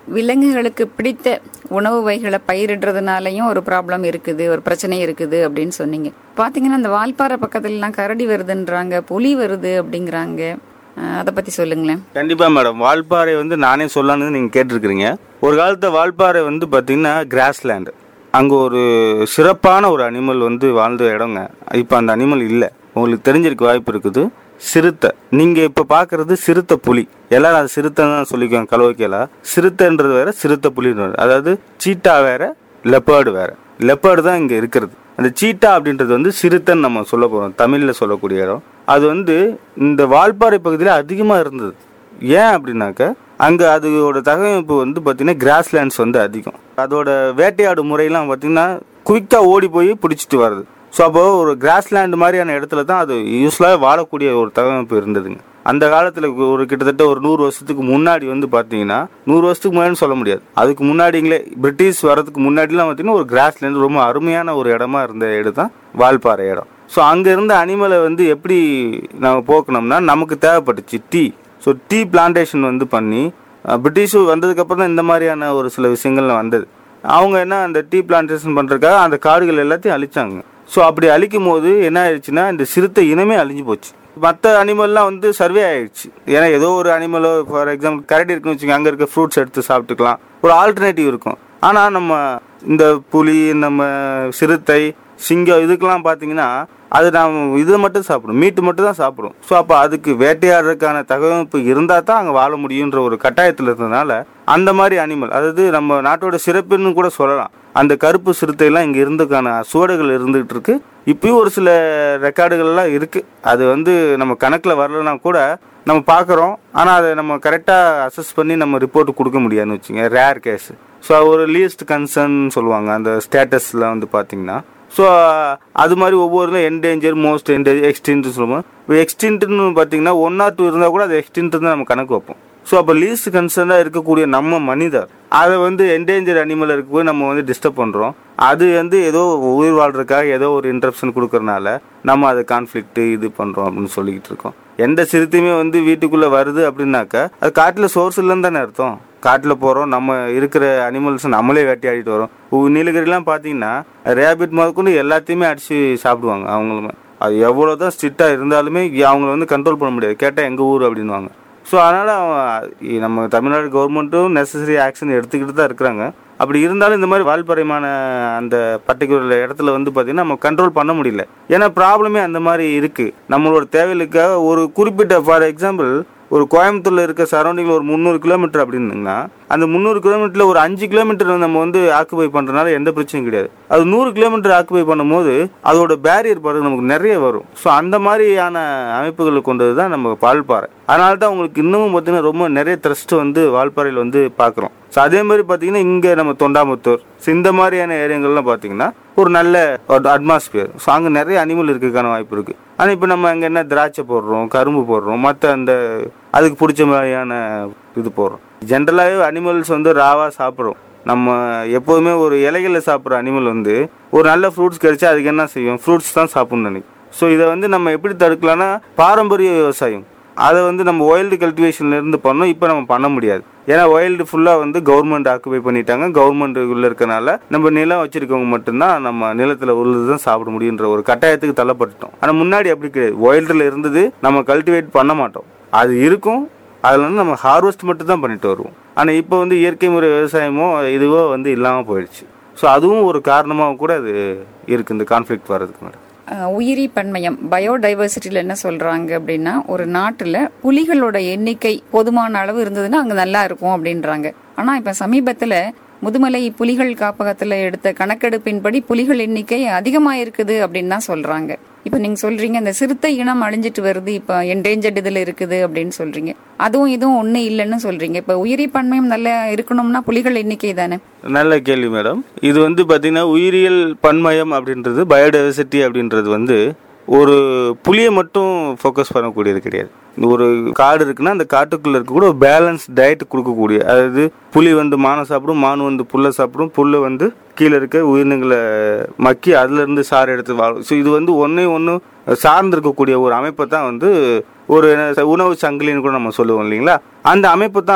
விலங்குகளுக்கு பிடித்த உணவு வகைகளை பயிரிடுறதுனாலையும் ஒரு ப்ராப்ளம் இருக்குது ஒரு பிரச்சனை இருக்குது அப்படின்னு சொன்னீங்க பாத்தீங்கன்னா இந்த வால்பாறை பக்கத்துலலாம் கரடி வருதுன்றாங்க புலி வருது அப்படிங்கிறாங்க அஹ், அதை பத்தி சொல்லுங்களேன் கண்டிப்பா மேடம் வால்பாறை வந்து நானே சொல்லலான்னு நீங்க கேட்டிருக்கிறீங்க ஒரு காலத்துல வால்பாறை வந்து பாத்தீங்கன்னா கிராஸ்லேண்ட் அங்க ஒரு சிறப்பான ஒரு அனிமல் வந்து வாழ்ந்த இடங்க இப்போ அந்த அனிமல் இல்லை உங்களுக்கு தெரிஞ்சிருக்க வாய்ப்பு இருக்குது சிறுத்தை நீங்க இப்ப பாக்குறது சிறுத்தை புலி எல்லாரும் அது சிறுத்தை தான் சொல்லிக்குவாங்க கலவைக்கலா சிறுத்தைன்றது வேற சிறுத்தை புலின்னு வேற. அதாவது சீட்டா வேற லெப்பர்டு வேற லெப்பர்டு தான் இங்க இருக்கிறது அந்த சீட்டா அப்படின்றது வந்து சிறுத்தைன்னு நம்ம சொல்ல போறோம் தமிழ்ல சொல்லக்கூடிய இடம் அது வந்து இந்த வால்பாறை பகுதியில் அதிகமாக இருந்தது ஏன் அப்படின்னாக்க அங்கே அதோட தகவமைப்பு வந்து பார்த்தீங்கன்னா கிராஸ்லேண்ட்ஸ் வந்து அதிகம் அதோட வேட்டையாடு முறையெல்லாம் பார்த்தீங்கன்னா குயிக்காக ஓடி போய் பிடிச்சிட்டு வருது ஸோ அப்போ ஒரு கிராஸ்லேண்ட் மாதிரியான இடத்துல தான் அது யூஸ்வலாக வாழக்கூடிய ஒரு தகவமைப்பு இருந்ததுங்க அந்த காலத்தில் ஒரு கிட்டத்தட்ட ஒரு நூறு வருஷத்துக்கு முன்னாடி வந்து பார்த்தீங்கன்னா நூறு வருஷத்துக்கு முன்னாடி சொல்ல முடியாது அதுக்கு முன்னாடிங்களே பிரிட்டிஷ் வரதுக்கு முன்னாடிலாம் பார்த்தீங்கன்னா ஒரு கிராஸ்லேண்ட் ரொம்ப அருமையான ஒரு இடமா இருந்த இடம் தான் வால்பாறை இடம் ஸோ அங்கே இருந்த அனிமலை வந்து எப்படி நம்ம போக்கணும்னா நமக்கு தேவைப்பட்டுச்சு டீ ஸோ டீ பிளான்டேஷன் வந்து பண்ணி அஹ், பிரிட்டிஷ் வந்ததுக்கப்புறம் தான் இந்த மாதிரியான ஒரு சில விஷயங்கள் வந்தது அவங்க என்ன அந்த டீ பிளான்டேஷன் பண்ணுறதுக்காக அந்த காடுகள் எல்லாத்தையும் அழிச்சாங்க ஸோ அப்படி அழிக்கும் போது என்ன ஆயிடுச்சுன்னா இந்த சிறுத்தை இனமே அழிஞ்சு போச்சு மற்ற அனிமல்லாம் வந்து சர்வே ஆயிடுச்சு ஏன்னா ஏதோ ஒரு அனிமலோ ஃபார் எக்ஸாம்பிள் கரடி இருக்குன்னு வச்சுக்கோங்க அங்கே இருக்க ஃப்ரூட்ஸ் எடுத்து சாப்பிட்டுக்கலாம் ஒரு ஆல்டர்னேட்டிவ் இருக்கும் ஆனால் நம்ம இந்த புலி நம்ம சிறுத்தை சிங்கம் இதுக்கெல்லாம் பார்த்தீங்கன்னா அது நாம் இதை மட்டும் சாப்பிடும் மீட்டு மட்டும் தான் சாப்பிடும் ஸோ அப்போ அதுக்கு வேட்டையாடுறதுக்கான தகவமைப்பு இருந்தால் தான் அங்கே வாழ முடியுன்ற ஒரு கட்டாயத்தில் இருந்ததுனால அந்த மாதிரி அனிமல் அதாவது நம்ம நாட்டோட சிறப்புன்னு கூட சொல்லலாம் அந்த கருப்பு சிறுத்தையெல்லாம் இங்கே இருந்ததுக்கான சுவடுகள் இருந்துகிட்டு இருக்கு இப்பயும் ஒரு சில ரெக்கார்டுகள்லாம் இருக்கு அது வந்து நம்ம கணக்கில் வரலனா கூட நம்ம பார்க்குறோம் ஆனால் அதை நம்ம கரெக்டாக அசஸ் பண்ணி நம்ம ரிப்போர்ட் கொடுக்க முடியாதுன்னு வச்சுங்க ரேர் கேஸ் ஸோ ஒரு லீஸ்ட் கன்சர்ன் சொல்லுவாங்க அந்த ஸ்டேட்டஸில் வந்து பார்த்தீங்கன்னா ஸோ அது மாதிரி ஒவ்வொரு என்டேஞ்சர் மோஸ்ட் என்டேஞ்சர் எக்ஸ்டின்ட்டு சொல்லுவோம் இப்போ எக்ஸ்டின்ட்னு பார்த்தீங்கன்னா ஒன் ஆர் டூ இருந்தால் கூட அது எக்ஸ்டின்ட் தான் நம்ம கணக்கு வைப்போம் ஸோ அப்போ லீஸ்ட் கன்சர்னாக இருக்கக்கூடிய நம்ம மனிதர் அதை வந்து என்டேஞ்சர் அனிமல் இருக்க போய் நம்ம வந்து டிஸ்டர்ப் பண்ணுறோம் அது வந்து ஏதோ உயிர் வாழ்றதுக்காக ஏதோ ஒரு இன்ட்ரப்ஷன் கொடுக்கறனால நம்ம அதை கான்ஃப்ளிக்ட் இது பண்ணுறோம் அப்படின்னு சொல்லிக்கிட்டு இருக்கோம் எந்த சிறுத்தையுமே வந்து வீட்டுக்குள்ளே வருது அப்படின்னாக்கா அது காட்டில் சோர்ஸ் இல்லைன்னு தானே அர்த்தம் காட்டில் போகிறோம் நம்ம இருக்கிற அனிமல்ஸ் நம்மளே வேட்டையாடிட்டு வரோம் உ- நீலகிரிலாம் பார்த்தீங்கன்னா ரேபிட் முதற்கொண்டு எல்லாத்தையுமே அடித்து சாப்பிடுவாங்க அவங்களுமே அது எவ்வளோ தான் ஸ்ட்ரிக்டாக இருந்தாலுமே அவங்கள வந்து கண்ட்ரோல் பண்ண முடியாது கேட்டால் எங்கள் ஊர் அப்படின்வாங்க ஸோ அதனால் நம்ம தமிழ்நாடு கவர்மெண்ட்டும் நெசசரி ஆக்ஷன் எடுத்துக்கிட்டு தான் இருக்கிறாங்க அப்படி இருந்தாலும் இந்த மாதிரி வால்பறைமான அந்த பர்டிகுலர் இடத்துல வந்து பார்த்தீங்கன்னா நம்ம கண்ட்ரோல் பண்ண முடியல ஏன்னா ப்ராப்ளமே அந்த மாதிரி இருக்குது நம்மளோட தேவைகளுக்காக ஒரு குறிப்பிட்ட ஃபார் எக்ஸாம்பிள் ஒரு கோயம்புத்தூர்ல இருக்க சரௌண்டிங்ல ஒரு முந்நூறு கிலோமீட்டர் அப்படின்னா அந்த முந்நூறு கிலோமீட்டர்ல ஒரு அஞ்சு கிலோமீட்டர் நம்ம வந்து ஆக்குபை பண்றதுனால எந்த பிரச்சனையும் கிடையாது அது நூறு கிலோமீட்டர் ஆக்குபை பண்ணும்போது அதோட பேரியர் பாருங்க நமக்கு நிறைய வரும் ஸோ அந்த மாதிரியான அமைப்புகளை கொண்டது தான் நம்ம வால்பாறை அதனால தான் உங்களுக்கு இன்னமும் பார்த்தீங்கன்னா ரொம்ப நிறைய த்ரஸ்ட் வந்து வால்பாறையில் வந்து பார்க்குறோம் ஸோ அதே மாதிரி பார்த்தீங்கன்னா இங்கே நம்ம தொண்டாமுத்தூர் ஸோ இந்த மாதிரியான ஏரியாங்கள்லாம் பார்த்தீங்கன்னா ஒரு நல்ல அட்மாஸ்பியர் ஸோ அங்கே நிறைய அனிமல் இருக்கிறதுக்கான வாய்ப்பு இருக்குது ஆனால் இப்போ நம்ம அங்கே என்ன திராட்சை போடுறோம் கரும்பு போடுறோம் மற்ற அந்த அதுக்கு பிடிச்ச மாதிரியான இது போடுறோம் ஜென்ரலாகவே அனிமல்ஸ் வந்து ராவாக சாப்பிட்றோம் நம்ம எப்போதுமே ஒரு இலைகளில் சாப்பிட்ற அனிமல் வந்து ஒரு நல்ல ஃப்ரூட்ஸ் கிடைச்சா அதுக்கு என்ன செய்யும் ஃப்ரூட்ஸ் தான் சாப்பிடணும் நினைக்கும் ஸோ இதை வந்து நம்ம எப்படி தடுக்கலாம்னா பாரம்பரிய விவசாயம் அதை வந்து நம்ம ஒயில்டு கல்டிவேஷன்ல இருந்து பண்ணோம் இப்போ நம்ம பண்ண முடியாது ஏன்னா ஒயில்டு ஃபுல்லாக வந்து கவர்மெண்ட் ஆக்குபை பண்ணிட்டாங்க கவர்மெண்ட் உள்ள இருக்கனால நம்ம நிலம் வச்சிருக்கவங்க மட்டும்தான் நம்ம நிலத்தில் உள்ளது தான் சாப்பிட முடியுன்ற ஒரு கட்டாயத்துக்கு தள்ளப்பட்டுட்டோம் ஆனால் முன்னாடி அப்படி கிடையாது ஒயில்டில் இருந்தது நம்ம கல்டிவேட் பண்ண மாட்டோம் அது இருக்கும் அதில் வந்து நம்ம ஹார்வெஸ்ட் மட்டும் தான் பண்ணிட்டு வருவோம் ஆனால் இப்போ வந்து இயற்கை முறை விவசாயமோ இதுவோ வந்து இல்லாமல் போயிடுச்சு ஸோ அதுவும் ஒரு காரணமாக கூட அது இருக்குது இந்த கான்ஃப்ளிக்ட் வர்றதுக்கு மேடம் அஹ், உயிரி பன்மயம் பயோடைவர்சிட்டியில் என்ன சொல்றாங்க அப்படின்னா ஒரு நாட்டுல புலிகளோட எண்ணிக்கை போதுமான அளவு இருந்ததுன்னா அங்க நல்லா இருக்கும் அப்படின்றாங்க ஆனா இப்ப சமீபத்துல முதுமலை புலிகள் காப்பகத்துல எடுத்த கணக்கெடுப்பின்படி புலிகள் எண்ணிக்கை அதிகமா இருக்குது அப்படின்னு தான் சொல்றாங்க இப்ப நீங்க சொல்றீங்க இந்த சிறுத்தை இனம் அழிஞ்சிட்டு வருது இப்ப என்டேஞ்சர்ட் இதுல இருக்குது அப்படின்னு சொல்றீங்க அதுவும் இதுவும் ஒண்ணு இல்லைன்னு சொல்றீங்க இப்ப உயிரி பன்மயம் நல்லா இருக்கணும்னா புலிகள் எண்ணிக்கை தானே நல்ல கேள்வி மேடம் இது வந்து பார்த்தீங்கன்னா உயிரியல் பன்மயம் அப்படின்றது பயோடைவர்சிட்டி அப்படின்றது வந்து ஒரு புலியை மட்டும் ஃபோக்கஸ் பண்ணக்கூடியது கிடையாது இந்த ஒரு காடு இருக்குன்னா அந்த காட்டுக்குள்ள இருக்கக்கூட ஒரு பேலன்ஸ் டயட் கொடுக்கக்கூடிய அதாவது புலி வந்து மானை சாப்பிடும் மான் வந்து புல்லை சாப்பிடும் புல்லை வந்து கீழே இருக்க உயிரினங்களை மக்கி அதுல இருந்து சாறு எடுத்து வாழும் ஸோ இது வந்து ஒன்றே ஒன்று சார்ந்து இருக்கக்கூடிய ஒரு அமைப்பை தான் வந்து ஒரு என்ன- உணவு சங்கிலின்னு கூட நம்ம சொல்லுவோம் இல்லைங்களா அந்த அமைப்பு தான் இது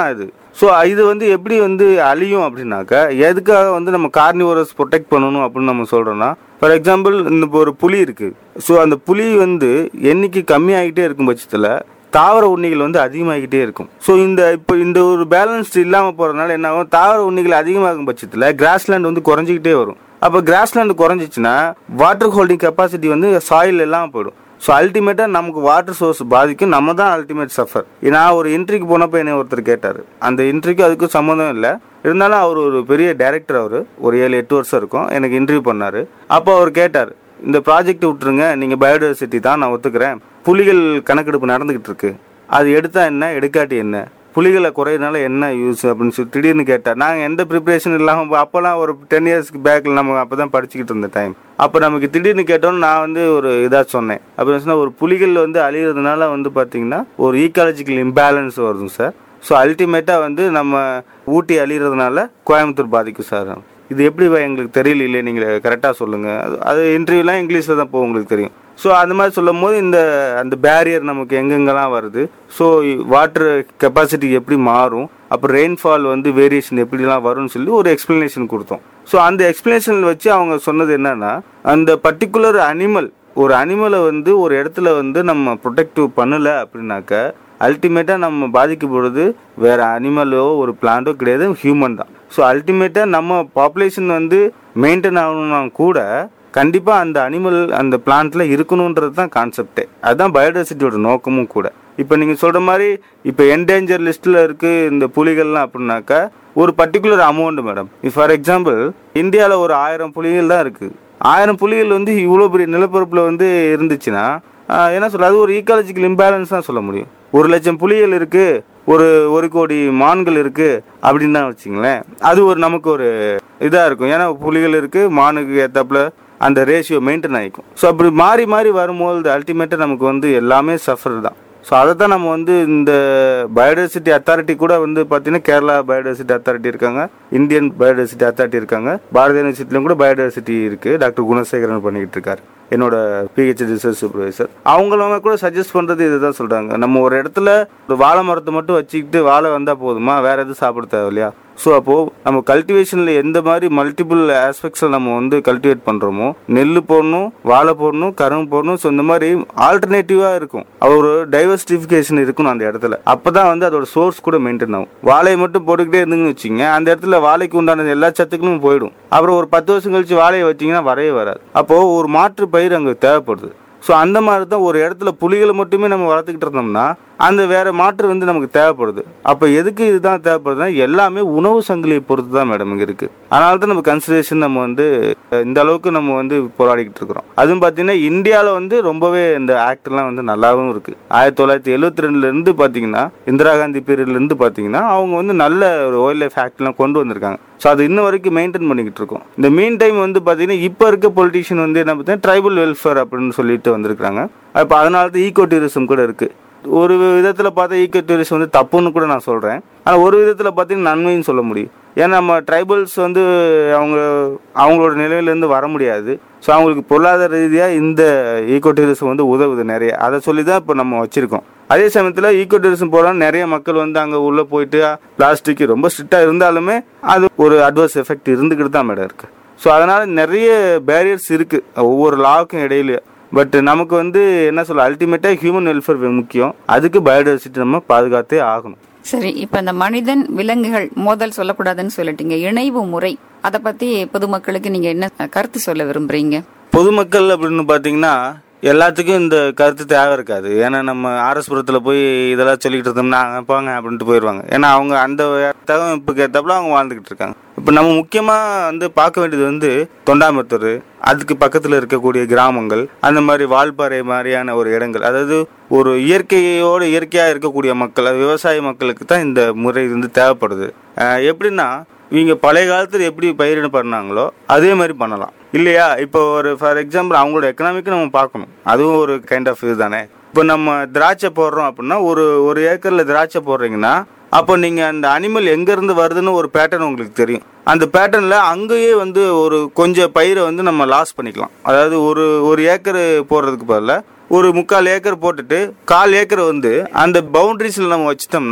ஸோ இது வந்து எப்படி வந்து அழியும் அப்படின்னாக்கா எதுக்காக வந்து நம்ம கார்னிவரஸ் ப்ரொடெக்ட் பண்ணணும் அப்படின்னு நம்ம சொல்கிறோன்னா ஃபார் எக்ஸாம்பிள் இந்த இப்போ ஒரு புலி இருக்குது ஸோ அந்த புலி வந்து எண்ணிக்கை கம்மியாகிட்டே இருக்கும் பட்சத்தில் தாவர உண்ணிகள் வந்து அதிகமாகிட்டே இருக்கும் ஸோ இந்த இப்போ இந்த ஒரு பேலன்ஸ் இல்லாமல் போகிறதுனால என்ன ஆகும் தாவர உண்ணிகள் அதிகமாகும் பட்சத்தில் கிராஸ்லேண்ட் வந்து குறைஞ்சிக்கிட்டே வரும் அப்போ கிராஸ்லேண்ட் குறைஞ்சிச்சுன்னா வாட்டர் ஹோல்டிங் கெப்பாசிட்டி வந்து சாயில் எல்லாம் போயிடும் ஸோ அல்டிமேட்டாக நமக்கு வாட்டர் சோர்ஸ் பாதிக்கும் நம்ம தான் அல்டிமேட் சஃபர் நான் ஒரு இன்ட்ரிக்கு போனப்போ என்னை ஒருத்தர் கேட்டார் அந்த இன்ட்ரிக்கு அதுக்கும் சம்மந்தம் இல்லை இருந்தாலும் அவர் ஒரு பெரிய டைரக்டர் அவர் ஒரு ஏழு எட்டு வருஷம் இருக்கும் எனக்கு இன்டர்வியூ பண்ணார் அப்போ அவர் கேட்டார் இந்த ப்ராஜெக்ட் விட்டுருங்க நீங்கள் பயோடைவர்சிட்டி தான் நான் ஒத்துக்கிறேன் புலிகள் கணக்கெடுப்பு நடந்துக்கிட்டு இருக்கு அது எடுத்தா என்ன எடுக்காட்டி என்ன புலிகளை குறையினால என்ன யூஸ் அப்படின்னு சொல்லி திடீர்னு கேட்டார் நாங்கள் எந்த ப்ரிப்பரேஷன் இல்லாமல் அப்போலாம் ஒரு டென் இயர்ஸ்க்கு பேக்கில் நம்ம அப்போ தான் படிச்சுக்கிட்டு இருந்த டைம் அப்போ நமக்கு திடீர்னு கேட்டோன்னு நான் வந்து ஒரு இதாக சொன்னேன் அப்படின்னு சொன்னால் ஒரு புலிகள் வந்து அழியிறதுனால வந்து பார்த்தீங்கன்னா ஒரு ஈக்காலஜிக்கல் இம்பேலன்ஸ் வருதுங்க சார் ஸோ அல்டிமேட்டாக வந்து நம்ம ஊட்டி அழியிறதுனால கோயம்புத்தூர் பாதிக்கும் சார் இது எப்படி வை- எங்களுக்கு தெரியல நீங்கள் கரெக்டாக சொல்லுங்கள் அது அது இன்டர்வியூலாம் இங்கிலீஷில் தான் போகும் உங்களுக்கு தெரியும் ஸோ அந்த மாதிரி சொல்லும் போது இந்த அந்த பேரியர் நமக்கு எங்கெங்கெல்லாம் வருது ஸோ வாட்டர் கெப்பாசிட்டி எப்படி மாறும் அப்புறம் ரெயின்ஃபால் வந்து வேரியேஷன் எப்படிலாம் வரும்னு சொல்லி ஒரு எக்ஸ்ப்ளனேஷன் கொடுத்தோம் ஸோ அந்த எக்ஸ்ப்ளனேஷன் வச்சு அவங்க சொன்னது என்னன்னா அந்த பர்டிகுலர் அனிமல் ஒரு அனிமலை வந்து ஒரு இடத்துல வந்து நம்ம ப்ரொடெக்டிவ் பண்ணலை அப்படின்னாக்க அல்டிமேட்டாக நம்ம பாதிக்கப்படுறது வேற அனிமலோ ஒரு பிளான்ட்டோ கிடையாது ஹியூமன் தான் ஸோ அல்டிமேட்டாக நம்ம பாப்புலேஷன் வந்து மெயின்டைன் ஆகணும்னா கூட கண்டிப்பாக அந்த அனிமல் அந்த பிளான்ட்ல இருக்கணுன்றது தான் கான்செப்டே அதுதான் பயோடைவர்சிட்டியோட நோக்கமும் கூட இப்போ நீங்கள் சொல்கிற மாதிரி இப்போ என்டேஞ்சர் லிஸ்ட்டில் இருக்குது இந்த புலிகள்லாம் அப்படின்னாக்கா ஒரு particular amount madam for example இந்தியாவில் ஒரு ஆயிரம் புலிகள் தான் இருக்குது ஆயிரம் புலிகள் வந்து இவ்வளோ பெரிய நிலப்பரப்பில் வந்து இருந்துச்சுன்னா ஆஹ், என்ன சொல்ல அது ஒரு ஈக்காலஜிக்கல் இம்பேலன்ஸ் தான் சொல்ல முடியும் ஒரு லட்சம் புலிகள் இருக்கு ஒரு ஒரு கோடி மான்கள் இருக்கு அப்படின்னு தான் வச்சுங்களேன் அது ஒரு நமக்கு ஒரு இதாக இருக்கும் ஏன்னா புலிகள் இருக்கு மானுக்கு ஏத்தாப்புல அந்த ரேஷியோ மெயின்டைன் ஆகிக்கும் ஸோ அப்படி மாறி மாறி வரும்போது அல்டிமேட்டாக நமக்கு வந்து எல்லாமே சஃபர் தான் ஸோ அதை தான் நம்ம வந்து இந்த பயோடைவர்சிட்டி அத்தாரிட்டி கூட வந்து பார்த்தீங்கன்னா கேரளா பயோடைவர்சிட்டி அத்தாரிட்டி இருக்காங்க இந்தியன் பயோடைவர்சிட்டி அத்தாரிட்டி இருக்காங்க பாரதிய யூனிவர்சிட்டிலும் கூட பயோடைவர்சிட்டி இருக்கு டாக்டர் குணசேகரன் பண்ணிக்கிட்டு இருக்காரு என்னோட பிஹெச்டி ரிசர்ச் சூப்பர்வைசர் அவங்களுமே கூட சஜஸ்ட் பண்றது இதுதான் சொல்றாங்க நம்ம ஒரு இடத்துல ஒரு வாழை மரத்தை மட்டும் வச்சுக்கிட்டு வாழை வந்தா போதுமா வேற எதுவும் சாப்பிட தேவையில்லையா ஸோ அப்போ நம்ம கல்டிவேஷன்ல எந்த மாதிரி மல்டிபிள் ஆஸ்பெக்ட்ஸ்ல நம்ம வந்து கல்டிவேட் பண்றோமோ நெல் போடணும் வாழை போடணும் கரும்பு போடணும் ஸோ இந்த மாதிரி ஆல்டர்னேட்டிவா இருக்கும் அது ஒரு டைவர்சிட்டிஃபிகேஷன் இருக்கணும் அந்த இடத்துல அப்பதான் வந்து அதோட சோர்ஸ் கூட மெயின்டைன் ஆகும் வாழையை மட்டும் போட்டுக்கிட்டே இருந்துன்னு வச்சுங்க அந்த இடத்துல வாழைக்கு உண்டான எல்லா சத்துக்களும் போயிடும் அப்புறம் ஒரு பத்து வருஷம் கழிச்சு வாழையை வச்சீங்கன்னா வரவே வராது அப்போ ஒரு மாற்று பயிர் அங்கே தேவைப்படுது ஸோ அந்த மாதிரி தான் ஒரு இடத்துல புலிகளை மட்டுமே நம்ம வளர்த்துக்கிட்டு இருந்தோம்னா அந்த வேற மாற்று வந்து நமக்கு தேவைப்படுது அப்போ எதுக்கு இதுதான் தேவைப்படுதுன்னா எல்லாமே உணவு சங்கிலியை பொறுத்து தான் மேடம் இங்கே இருக்கு அதனால தான் நம்ம கன்சிடரேஷன் நம்ம வந்து அஹ், இந்த அளவுக்கு நம்ம வந்து போராடிக்கிட்டு இருக்கிறோம் அதுவும் பார்த்தீங்கன்னா இந்தியாவில் வந்து ரொம்பவே இந்த ஆக்ட்லாம் வந்து நல்லாவும் இருக்கு ஆயிரத்தி தொள்ளாயிரத்தி எழுபத்தி ரெண்டுலேருந்து பார்த்தீங்கன்னா இந்திரா காந்தி பீரியட்லேருந்து பார்த்தீங்கன்னா அவங்க வந்து நல்ல ஒரு வைல்ட் லைஃப் ஆக்ட்லாம் கொண்டு வந்திருக்காங்க ஸோ அது இன்ன வரைக்கும் மெயின்டைன் பண்ணிக்கிட்டு இருக்கோம் இந்த மீன் டைம் வந்து பார்த்தீங்கன்னா இப்போ இருக்க பொலிட்டிஷியன் வந்து என்ன பார்த்தீங்கன்னா ட்ரைபல் வெல்ஃபேர் அப்படின்னு சொல்லிட்டு வந்திருக்காங்க இப்போ அதனால தான் ஈகோ டூரிசம் கூட இருக்கு ஒரு விதத்தில் பார்த்தா ஈகோ டூரிசம் வந்து தப்புன்னு கூட நான் சொல்கிறேன் ஆனால் ஒரு விதத்தில் பார்த்தீங்கன்னா நன்மைன்னு சொல்ல முடியும் ஏன்னா நம்ம ட்ரைபல்ஸ் வந்து அவங்க அவங்களோட நிலையிலேருந்து வர முடியாது ஸோ அவங்களுக்கு பொருளாதார ரீதியாக இந்த ஈகோ டூரிசம் வந்து உதவுது நிறைய அதை சொல்லி தான் இப்போ நம்ம வச்சுருக்கோம் அதே சமயத்தில் ஈகோ டூரிசம் போகிறோம் நிறைய மக்கள் வந்து அங்கே உள்ளே போயிட்டு பிளாஸ்டிக் ரொம்ப ஸ்ட்ரிக்டாக இருந்தாலுமே அது ஒரு அட்வர்ஸ் எஃபெக்ட் இருந்துக்கிட்டு தான் மேடம் இருக்குது ஸோ அதனால் நிறைய பேரியர்ஸ் இருக்குது ஒவ்வொரு லாவுக்கும் இடையில பட் நமக்கு வந்து என்ன சொல்ல அல்டிமேட்டாக ஹியூமன் வெல்ஃபேர் முக்கியம் அதுக்கு பயோடைவர்சிட்டி நம்ம பாதுகாத்தே ஆகணும் சரி இப்ப இந்த மனிதன் விலங்குகள் மோதல் சொல்லக்கூடாதுன்னு சொல்லிட்டீங்க இணைவு முறை அதை பத்தி பொதுமக்களுக்கு நீங்க என்ன கருத்து சொல்ல விரும்புறீங்க பொதுமக்கள் அப்படின்னு பார்த்தீங்கன்னா எல்லாத்துக்கும் இந்த கருத்து தேவை இருக்காது ஏன்னா நம்ம ஆர்எஸ்புரத்தில் போய் இதெல்லாம் சொல்லிக்கிட்டு இருந்தோம்னா "அங்க போங்க அப்படின்ட்டு போயிடுவாங்க ஏன்னா அவங்க அந்த தகவமைப்புக்கு ஏற்றப்பல அவங்க வாழ்ந்துக்கிட்டு இருக்காங்க இப்போ நம்ம முக்கியமாக வந்து பார்க்க வேண்டியது வந்து தொண்டாமத்தூர் அதுக்கு பக்கத்தில் இருக்கக்கூடிய கிராமங்கள் அந்த மாதிரி வால்பாறை மாதிரியான ஒரு இடங்கள் அதாவது ஒரு இயற்கையோடு இயற்கையாக இருக்கக்கூடிய மக்கள் அது விவசாய மக்களுக்கு தான் இந்த முறை வந்து தேவைப்படுது அஹ் எப்படின்னா இவங்க பழைய காலத்தில் எப்படி பயிரிட பண்ணாங்களோ அதே மாதிரி பண்ணலாம் இல்லையா இப்போ ஒரு ஃபார் எக்ஸாம்பிள் அவங்களோட எக்கனாமிக்கு நம்ம பார்க்கணும் அதுவும் ஒரு கைண்ட் ஆஃப் இது தானே இப்போ நம்ம திராட்சை போடுறோம் அப்படின்னா ஒரு ஒரு ஏக்கரில் திராட்சை போடுறீங்கன்னா அப்போ நீங்கள் அந்த அனிமல் எங்கேருந்து வருதுன்னு ஒரு பேட்டர்ன் உங்களுக்கு தெரியும் அந்த பேட்டர்னில் அங்கேயே வந்து ஒரு கொஞ்சம் பயிரை வந்து நம்ம லாஸ் பண்ணிக்கலாம் அதாவது ஒரு ஒரு ஏக்கர் போடுறதுக்கு பதிலாக ஒரு முக்கால் ஏக்கர் போட்டுட்டு கால் ஏக்கர் வந்து அந்த பவுண்டரிஸில் நம்ம வச்சிட்டோம்னா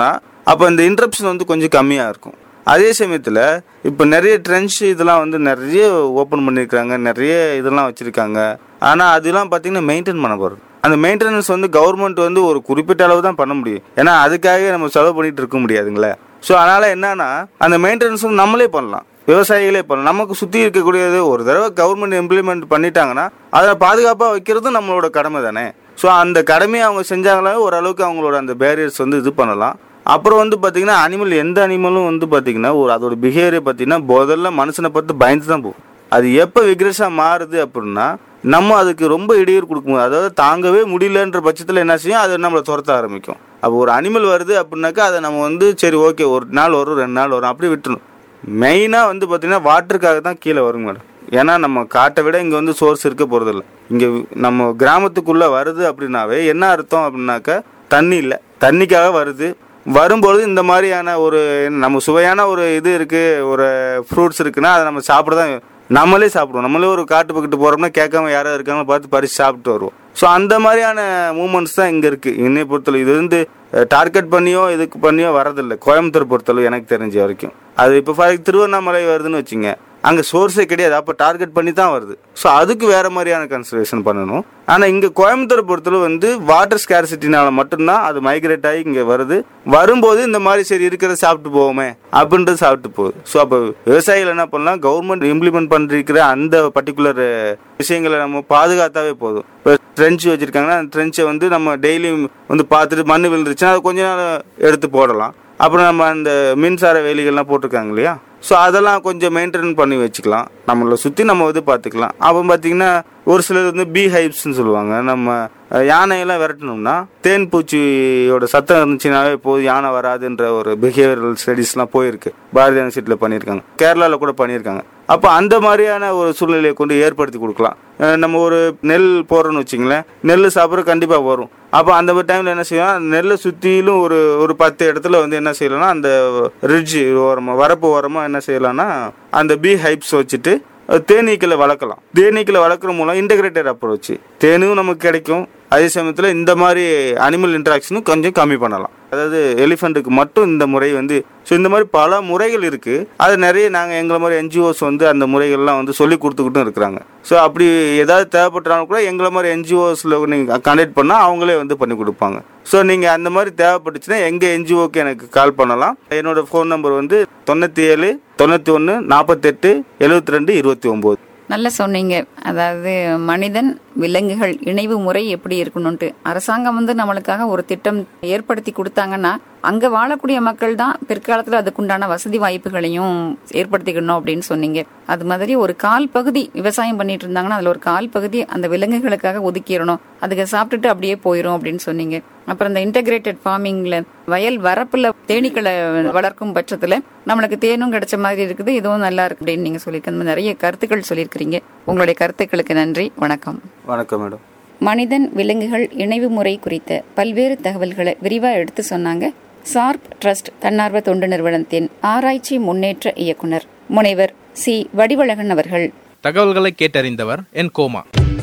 அப்போ இந்த இன்ட்ரப்ஷன் வந்து கொஞ்சம் கம்மியாக இருக்கும் அதே சமயத்தில் இப்போ நிறைய ட்ரென்ச் இதெல்லாம் வந்து நிறைய ஓப்பன் பண்ணியிருக்காங்க நிறைய இதெல்லாம் வச்சுருக்காங்க ஆனால் அதெல்லாம் பார்த்தீங்கன்னா மெயின்டைன் பண்ண போகிறது அந்த மெயின்டெனன்ஸ் வந்து கவர்மெண்ட் வந்து ஒரு குறிப்பிட்ட அளவு தான் பண்ண முடியும் ஏன்னா அதுக்காக நம்ம செலவு பண்ணிட்டு இருக்க முடியாதுங்களே ஸோ அதனால் என்னன்னா அந்த மெயின்டெனன்ஸ் வந்து நம்மளே பண்ணலாம் விவசாயிகளே பண்ணலாம் நமக்கு சுற்றி இருக்கக்கூடியது ஒரு தடவை கவர்மெண்ட் இம்ப்ளிமெண்ட் பண்ணிட்டாங்கன்னா அதை பாதுகாப்பாக வைக்கிறதும் நம்மளோட கடமை தானே ஸோ அந்த கடமையை அவங்க செஞ்சாங்களே ஓரளவுக்கு அவங்களோட அந்த பேரியர்ஸ் வந்து இது பண்ணலாம் அப்புறம் வந்து பார்த்தீங்கன்னா அனிமல் எந்த அனிமலும் வந்து பார்த்தீங்கன்னா ஒரு அதோட பிஹேவியர் பார்த்தீங்கன்னா முதல்ல மனுஷனை பார்த்து பயந்து தான் போகும் அது எப்போ விக்ரஸாக மாறுது அப்படின்னா நம்ம அதுக்கு ரொம்ப இடையூறு கொடுக்கும் அதாவது தாங்கவே முடியலன்ற பட்சத்தில் என்ன செய்யும் அது நம்மளை துரத்த ஆரம்பிக்கும் அப்போ ஒரு அனிமல் வருது அப்படின்னாக்கா அதை நம்ம வந்து சரி ஓகே ஒரு நாள் வரும் ரெண்டு நாள் வரும் அப்படி விட்டுணும் மெயினாக வந்து பார்த்தீங்கன்னா வாட்டருக்காக தான் கீழே வருங்க மேடம் ஏன்னா நம்ம காட்டை விட இங்கே வந்து சோர்ஸ் இருக்க போகிறதில்ல இங்கே நம்ம கிராமத்துக்குள்ளே வருது அப்படின்னாவே என்ன அர்த்தம் அப்படின்னாக்கா தண்ணி இல்லை தண்ணிக்காக வருது வரும்பொழுது இந்த மாதிரியான ஒரு நம்ம சுவையான ஒரு இது இருக்குது ஒரு ஃப்ரூட்ஸ் இருக்குன்னா அதை நம்ம சாப்பிட தான் நம்மளே சாப்பிடுவோம் நம்மளே ஒரு காட்டு பக்கத்து போகிறோம்னா கேட்காம யாரோ இருக்காங்க பார்த்து பறித்து சாப்பிட்டு வருவோம் ஸோ அந்த மாதிரியான மூமெண்ட்ஸ் தான் இங்கே இருக்குது என்னை பொறுத்தளவு இது வந்து டார்கெட் பண்ணியோ இதுக்கு பண்ணியோ வரதில்லை கோயம்புத்தூர் பொறுத்தளவு எனக்கு தெரிஞ்ச வரைக்கும் அது இப்போ ஃபார் திருவண்ணாமலை வருதுன்னு வச்சுங்க அங்கே சோர்ஸே கிடையாது அப்போ டார்கெட் பண்ணி தான் வருது ஸோ அதுக்கு வேற மாதிரியான கன்சிடரேஷன் பண்ணணும் ஆனால் இங்கே கோயம்புத்தூரை பொறுத்தளவு வந்து வாட்டர் ஸ்கேர்சிட்டினால மட்டும்தான் அது மைக்ரேட் ஆகி இங்கே வருது வரும்போது இந்த மாதிரி சரி இருக்கிறத சாப்பிட்டு போவோமே அப்படின்றது சாப்பிட்டு போகுது ஸோ அப்போ விவசாயிகள் என்ன பண்ணலாம் கவர்மெண்ட் இம்ப்ளிமெண்ட் பண்ணிருக்கிற அந்த பர்டிகுலர் விஷயங்களை நம்ம பாதுகாத்தாவே போதும் இப்போ ட்ரென்ச் வச்சிருக்காங்கன்னா அந்த ட்ரென்ச்சை வந்து நம்ம டெய்லியும் வந்து பார்த்துட்டு மண் விழுந்துருச்சுன்னா அதை கொஞ்ச நாள் எடுத்து போடலாம் அப்புறம் நம்ம அந்த மின்சார வேலிகள்லாம் போட்டிருக்காங்க இல்லையா ஸோ அதெல்லாம் கொஞ்சம் மெயின்டைன் பண்ணி வச்சுக்கலாம் நம்மளை சுற்றி நம்ம வந்து பார்த்துக்கலாம் அப்போ பார்த்தீங்கன்னா ஒரு சிலர் வந்து பீ ஹைப்ஸ்னு சொல்லுவாங்க நம்ம அஹ், யானையெல்லாம் விரட்டணும்னா தேன் பூச்சியோட சத்தம் இருந்துச்சுனாவே போதும் யானை வராதுன்ற ஒரு பிஹேவியரல் ஸ்டடீஸ்லாம் போயிருக்கு பாரதிய யூனிவர்சிட்டியில் பண்ணியிருக்காங்க கேரளாவில் கூட பண்ணியிருக்காங்க அப்போ அந்த மாதிரியான ஒரு சூழ்நிலையை கொண்டு ஏற்படுத்தி கொடுக்கலாம் அஹ், நம்ம ஒரு நெல் போடுறோம்னு வச்சிங்களேன் நெல் சாப்பிட்ற கண்டிப்பாக வரும் அப்போ அந்த மாதிரி டைமில் என்ன செய்யலாம் நெல்லை சுற்றிலும் ஒரு ஒரு பத்து இடத்துல வந்து என்ன செய்யலாம்னா அந்த ரிட்ஜ் ஓரமாக வரப்பு ஓரமாக என்ன செய்யலாம்னா அந்த பீ ஹைப்ஸ் வச்சுட்டு அஹ், தேனீக்களை வளர்க்கலாம் தேனீக்களை வளர்க்குற மூலம் இன்டகிரேட்டட் அப்ரோச் தேனும் நமக்கு கிடைக்கும் அதே சமயத்தில் இந்த மாதிரி அனிமல் இன்ட்ராக்ஷனும் கொஞ்சம் கம்மி பண்ணலாம் அதாவது எலிஃபண்ட்டுக்கு மட்டும் இந்த முறை வந்து ஸோ இந்த மாதிரி பல முறைகள் இருக்குது அது நிறைய நாங்கள் எங்களை மாதிரி என்ஜிஓஸ் வந்து அந்த முறைகள்லாம் வந்து சொல்லி கொடுத்துக்கிட்டும் இருக்கிறாங்க ஸோ அப்படி ஏதாவது தேவைப்பட்டாலும் கூட எங்களை மாதிரி என்ஜிஓஸில் நீங்கள் கண்டக்ட் பண்ணால் அவங்களே வந்து பண்ணி கொடுப்பாங்க ஸோ நீங்கள் அந்த மாதிரி தேவைப்பட்டுச்சுன்னா எங்கள் என்ஜிஓக்கு எனக்கு கால் பண்ணலாம் என்னோட ஃபோன் நம்பர் வந்து தொண்ணூற்றி ஏழு தொண்ணூற்றி ஒன்று நாற்பத்தெட்டு எழுபத்தி ரெண்டு இருபத்தி ஒம்பது நல்லா சொன்னீங்க அதாவது மனிதன் விலங்குகள் இணைவு முறை எப்படி இருக்கணும்ட்டு அரசாங்கம் வந்து நம்மளுக்காக ஒரு திட்டம் ஏற்படுத்தி கொடுத்தாங்கன்னா அங்க வாழக்கூடிய மக்கள் தான் பிற்காலத்துல அதுக்குண்டான வசதி வாய்ப்புகளையும் ஏற்படுத்திக்கணும் அப்படின்னு சொன்னீங்க அது மாதிரி ஒரு கால் பகுதி விவசாயம் பண்ணிட்டு இருந்தாங்கன்னா அதுல ஒரு கால் பகுதி அந்த விலங்குகளுக்காக ஒதுக்கிடணும் அதுக்கு சாப்பிட்டுட்டு அப்படியே போயிரும் அப்படின்னு சொன்னீங்க அப்புறம் இந்த இன்டகிரேட்டட் ஃபார்மிங்ல வயல் வரப்புல தேனீக்களை வளர்க்கும் பட்சத்துல நம்மளுக்கு தேனும் கிடைச்ச மாதிரி இருக்குது இதுவும் நல்லா இருக்கு அப்படின்னு நீங்க சொல்லியிருக்க இந்த மாதிரி நிறைய கருத்துக்கள் சொல்லியிருக்கிறீங்க உங்களுடைய கருத்துக்களுக்கு நன்றி வணக்கம் வணக்கம் மேடம் மனிதன் விலங்குகள் இணைவு முறை குறித்த பல்வேறு தகவல்களை விரிவா எடுத்து சொன்னாங்க சார்ப் ட்ரஸ்ட் தன்னார்வ தொண்டு நிறுவனத்தின் ஆராய்ச்சி முன்னேற்ற இயக்குனர் முனைவர் சி வடிவழகன் அவர்கள் தகவல்களை கேட்டறிந்தவர் என் கோமா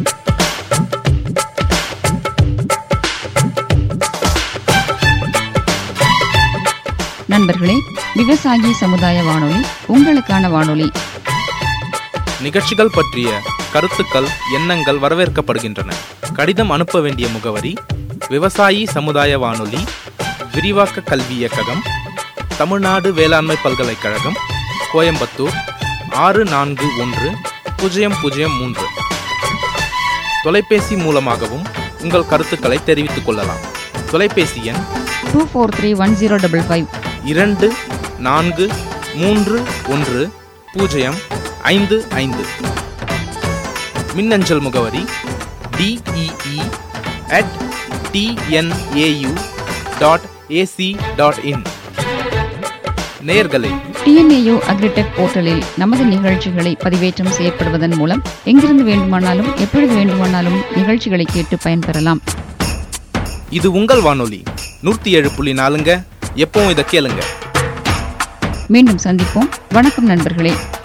நண்பர்களே விவசாயி சமுதாய வானொலி உங்களுக்கான வானொலி நிகழ்ச்சிகள் பற்றிய கருத்துக்கள் எண்ணங்கள் வரவேற்கப்படுகின்றன கடிதம் அனுப்ப வேண்டிய முகவரி விவசாயி சமுதாய வானொலி விரிவாக்க கல்வி இயக்ககம் தமிழ்நாடு வேளாண்மை பல்கலைக்கழகம் கோயம்புத்தூர் ஆறு நான்கு ஒன்று பூஜ்ஜியம் பூஜ்ஜியம் மூன்று தொலைபேசி மூலமாகவும் உங்கள் கருத்துக்களை தெரிவித்துக் கொள்ளலாம் தொலைபேசி எண் two four three one zero double five இரண்டு நான்கு மூன்று ஒன்று பூஜ்ஜியம் ஐந்து ஐந்து மின்னஞ்சல் முகவரி D E E at T N A U dot A C dot in நேயர்களே டிஎன்ஏயு அக்ரிடெக் போர்ட்டலில் நமது நிகழ்ச்சிகளை பதிவேற்றம் செய்யப்படுவதன் மூலம் எங்கிருந்து வேண்டுமானாலும் எப்பொழுது வேண்டுமானாலும் நிகழ்ச்சிகளை கேட்டு பயன்பெறலாம் இது உங்கள் வானொலி நூற்றி ஏழு புள்ளி நாலுங்க எப்பவும் இதை கேளுங்க மீண்டும் சந்திப்போம் வணக்கம் நண்பர்களே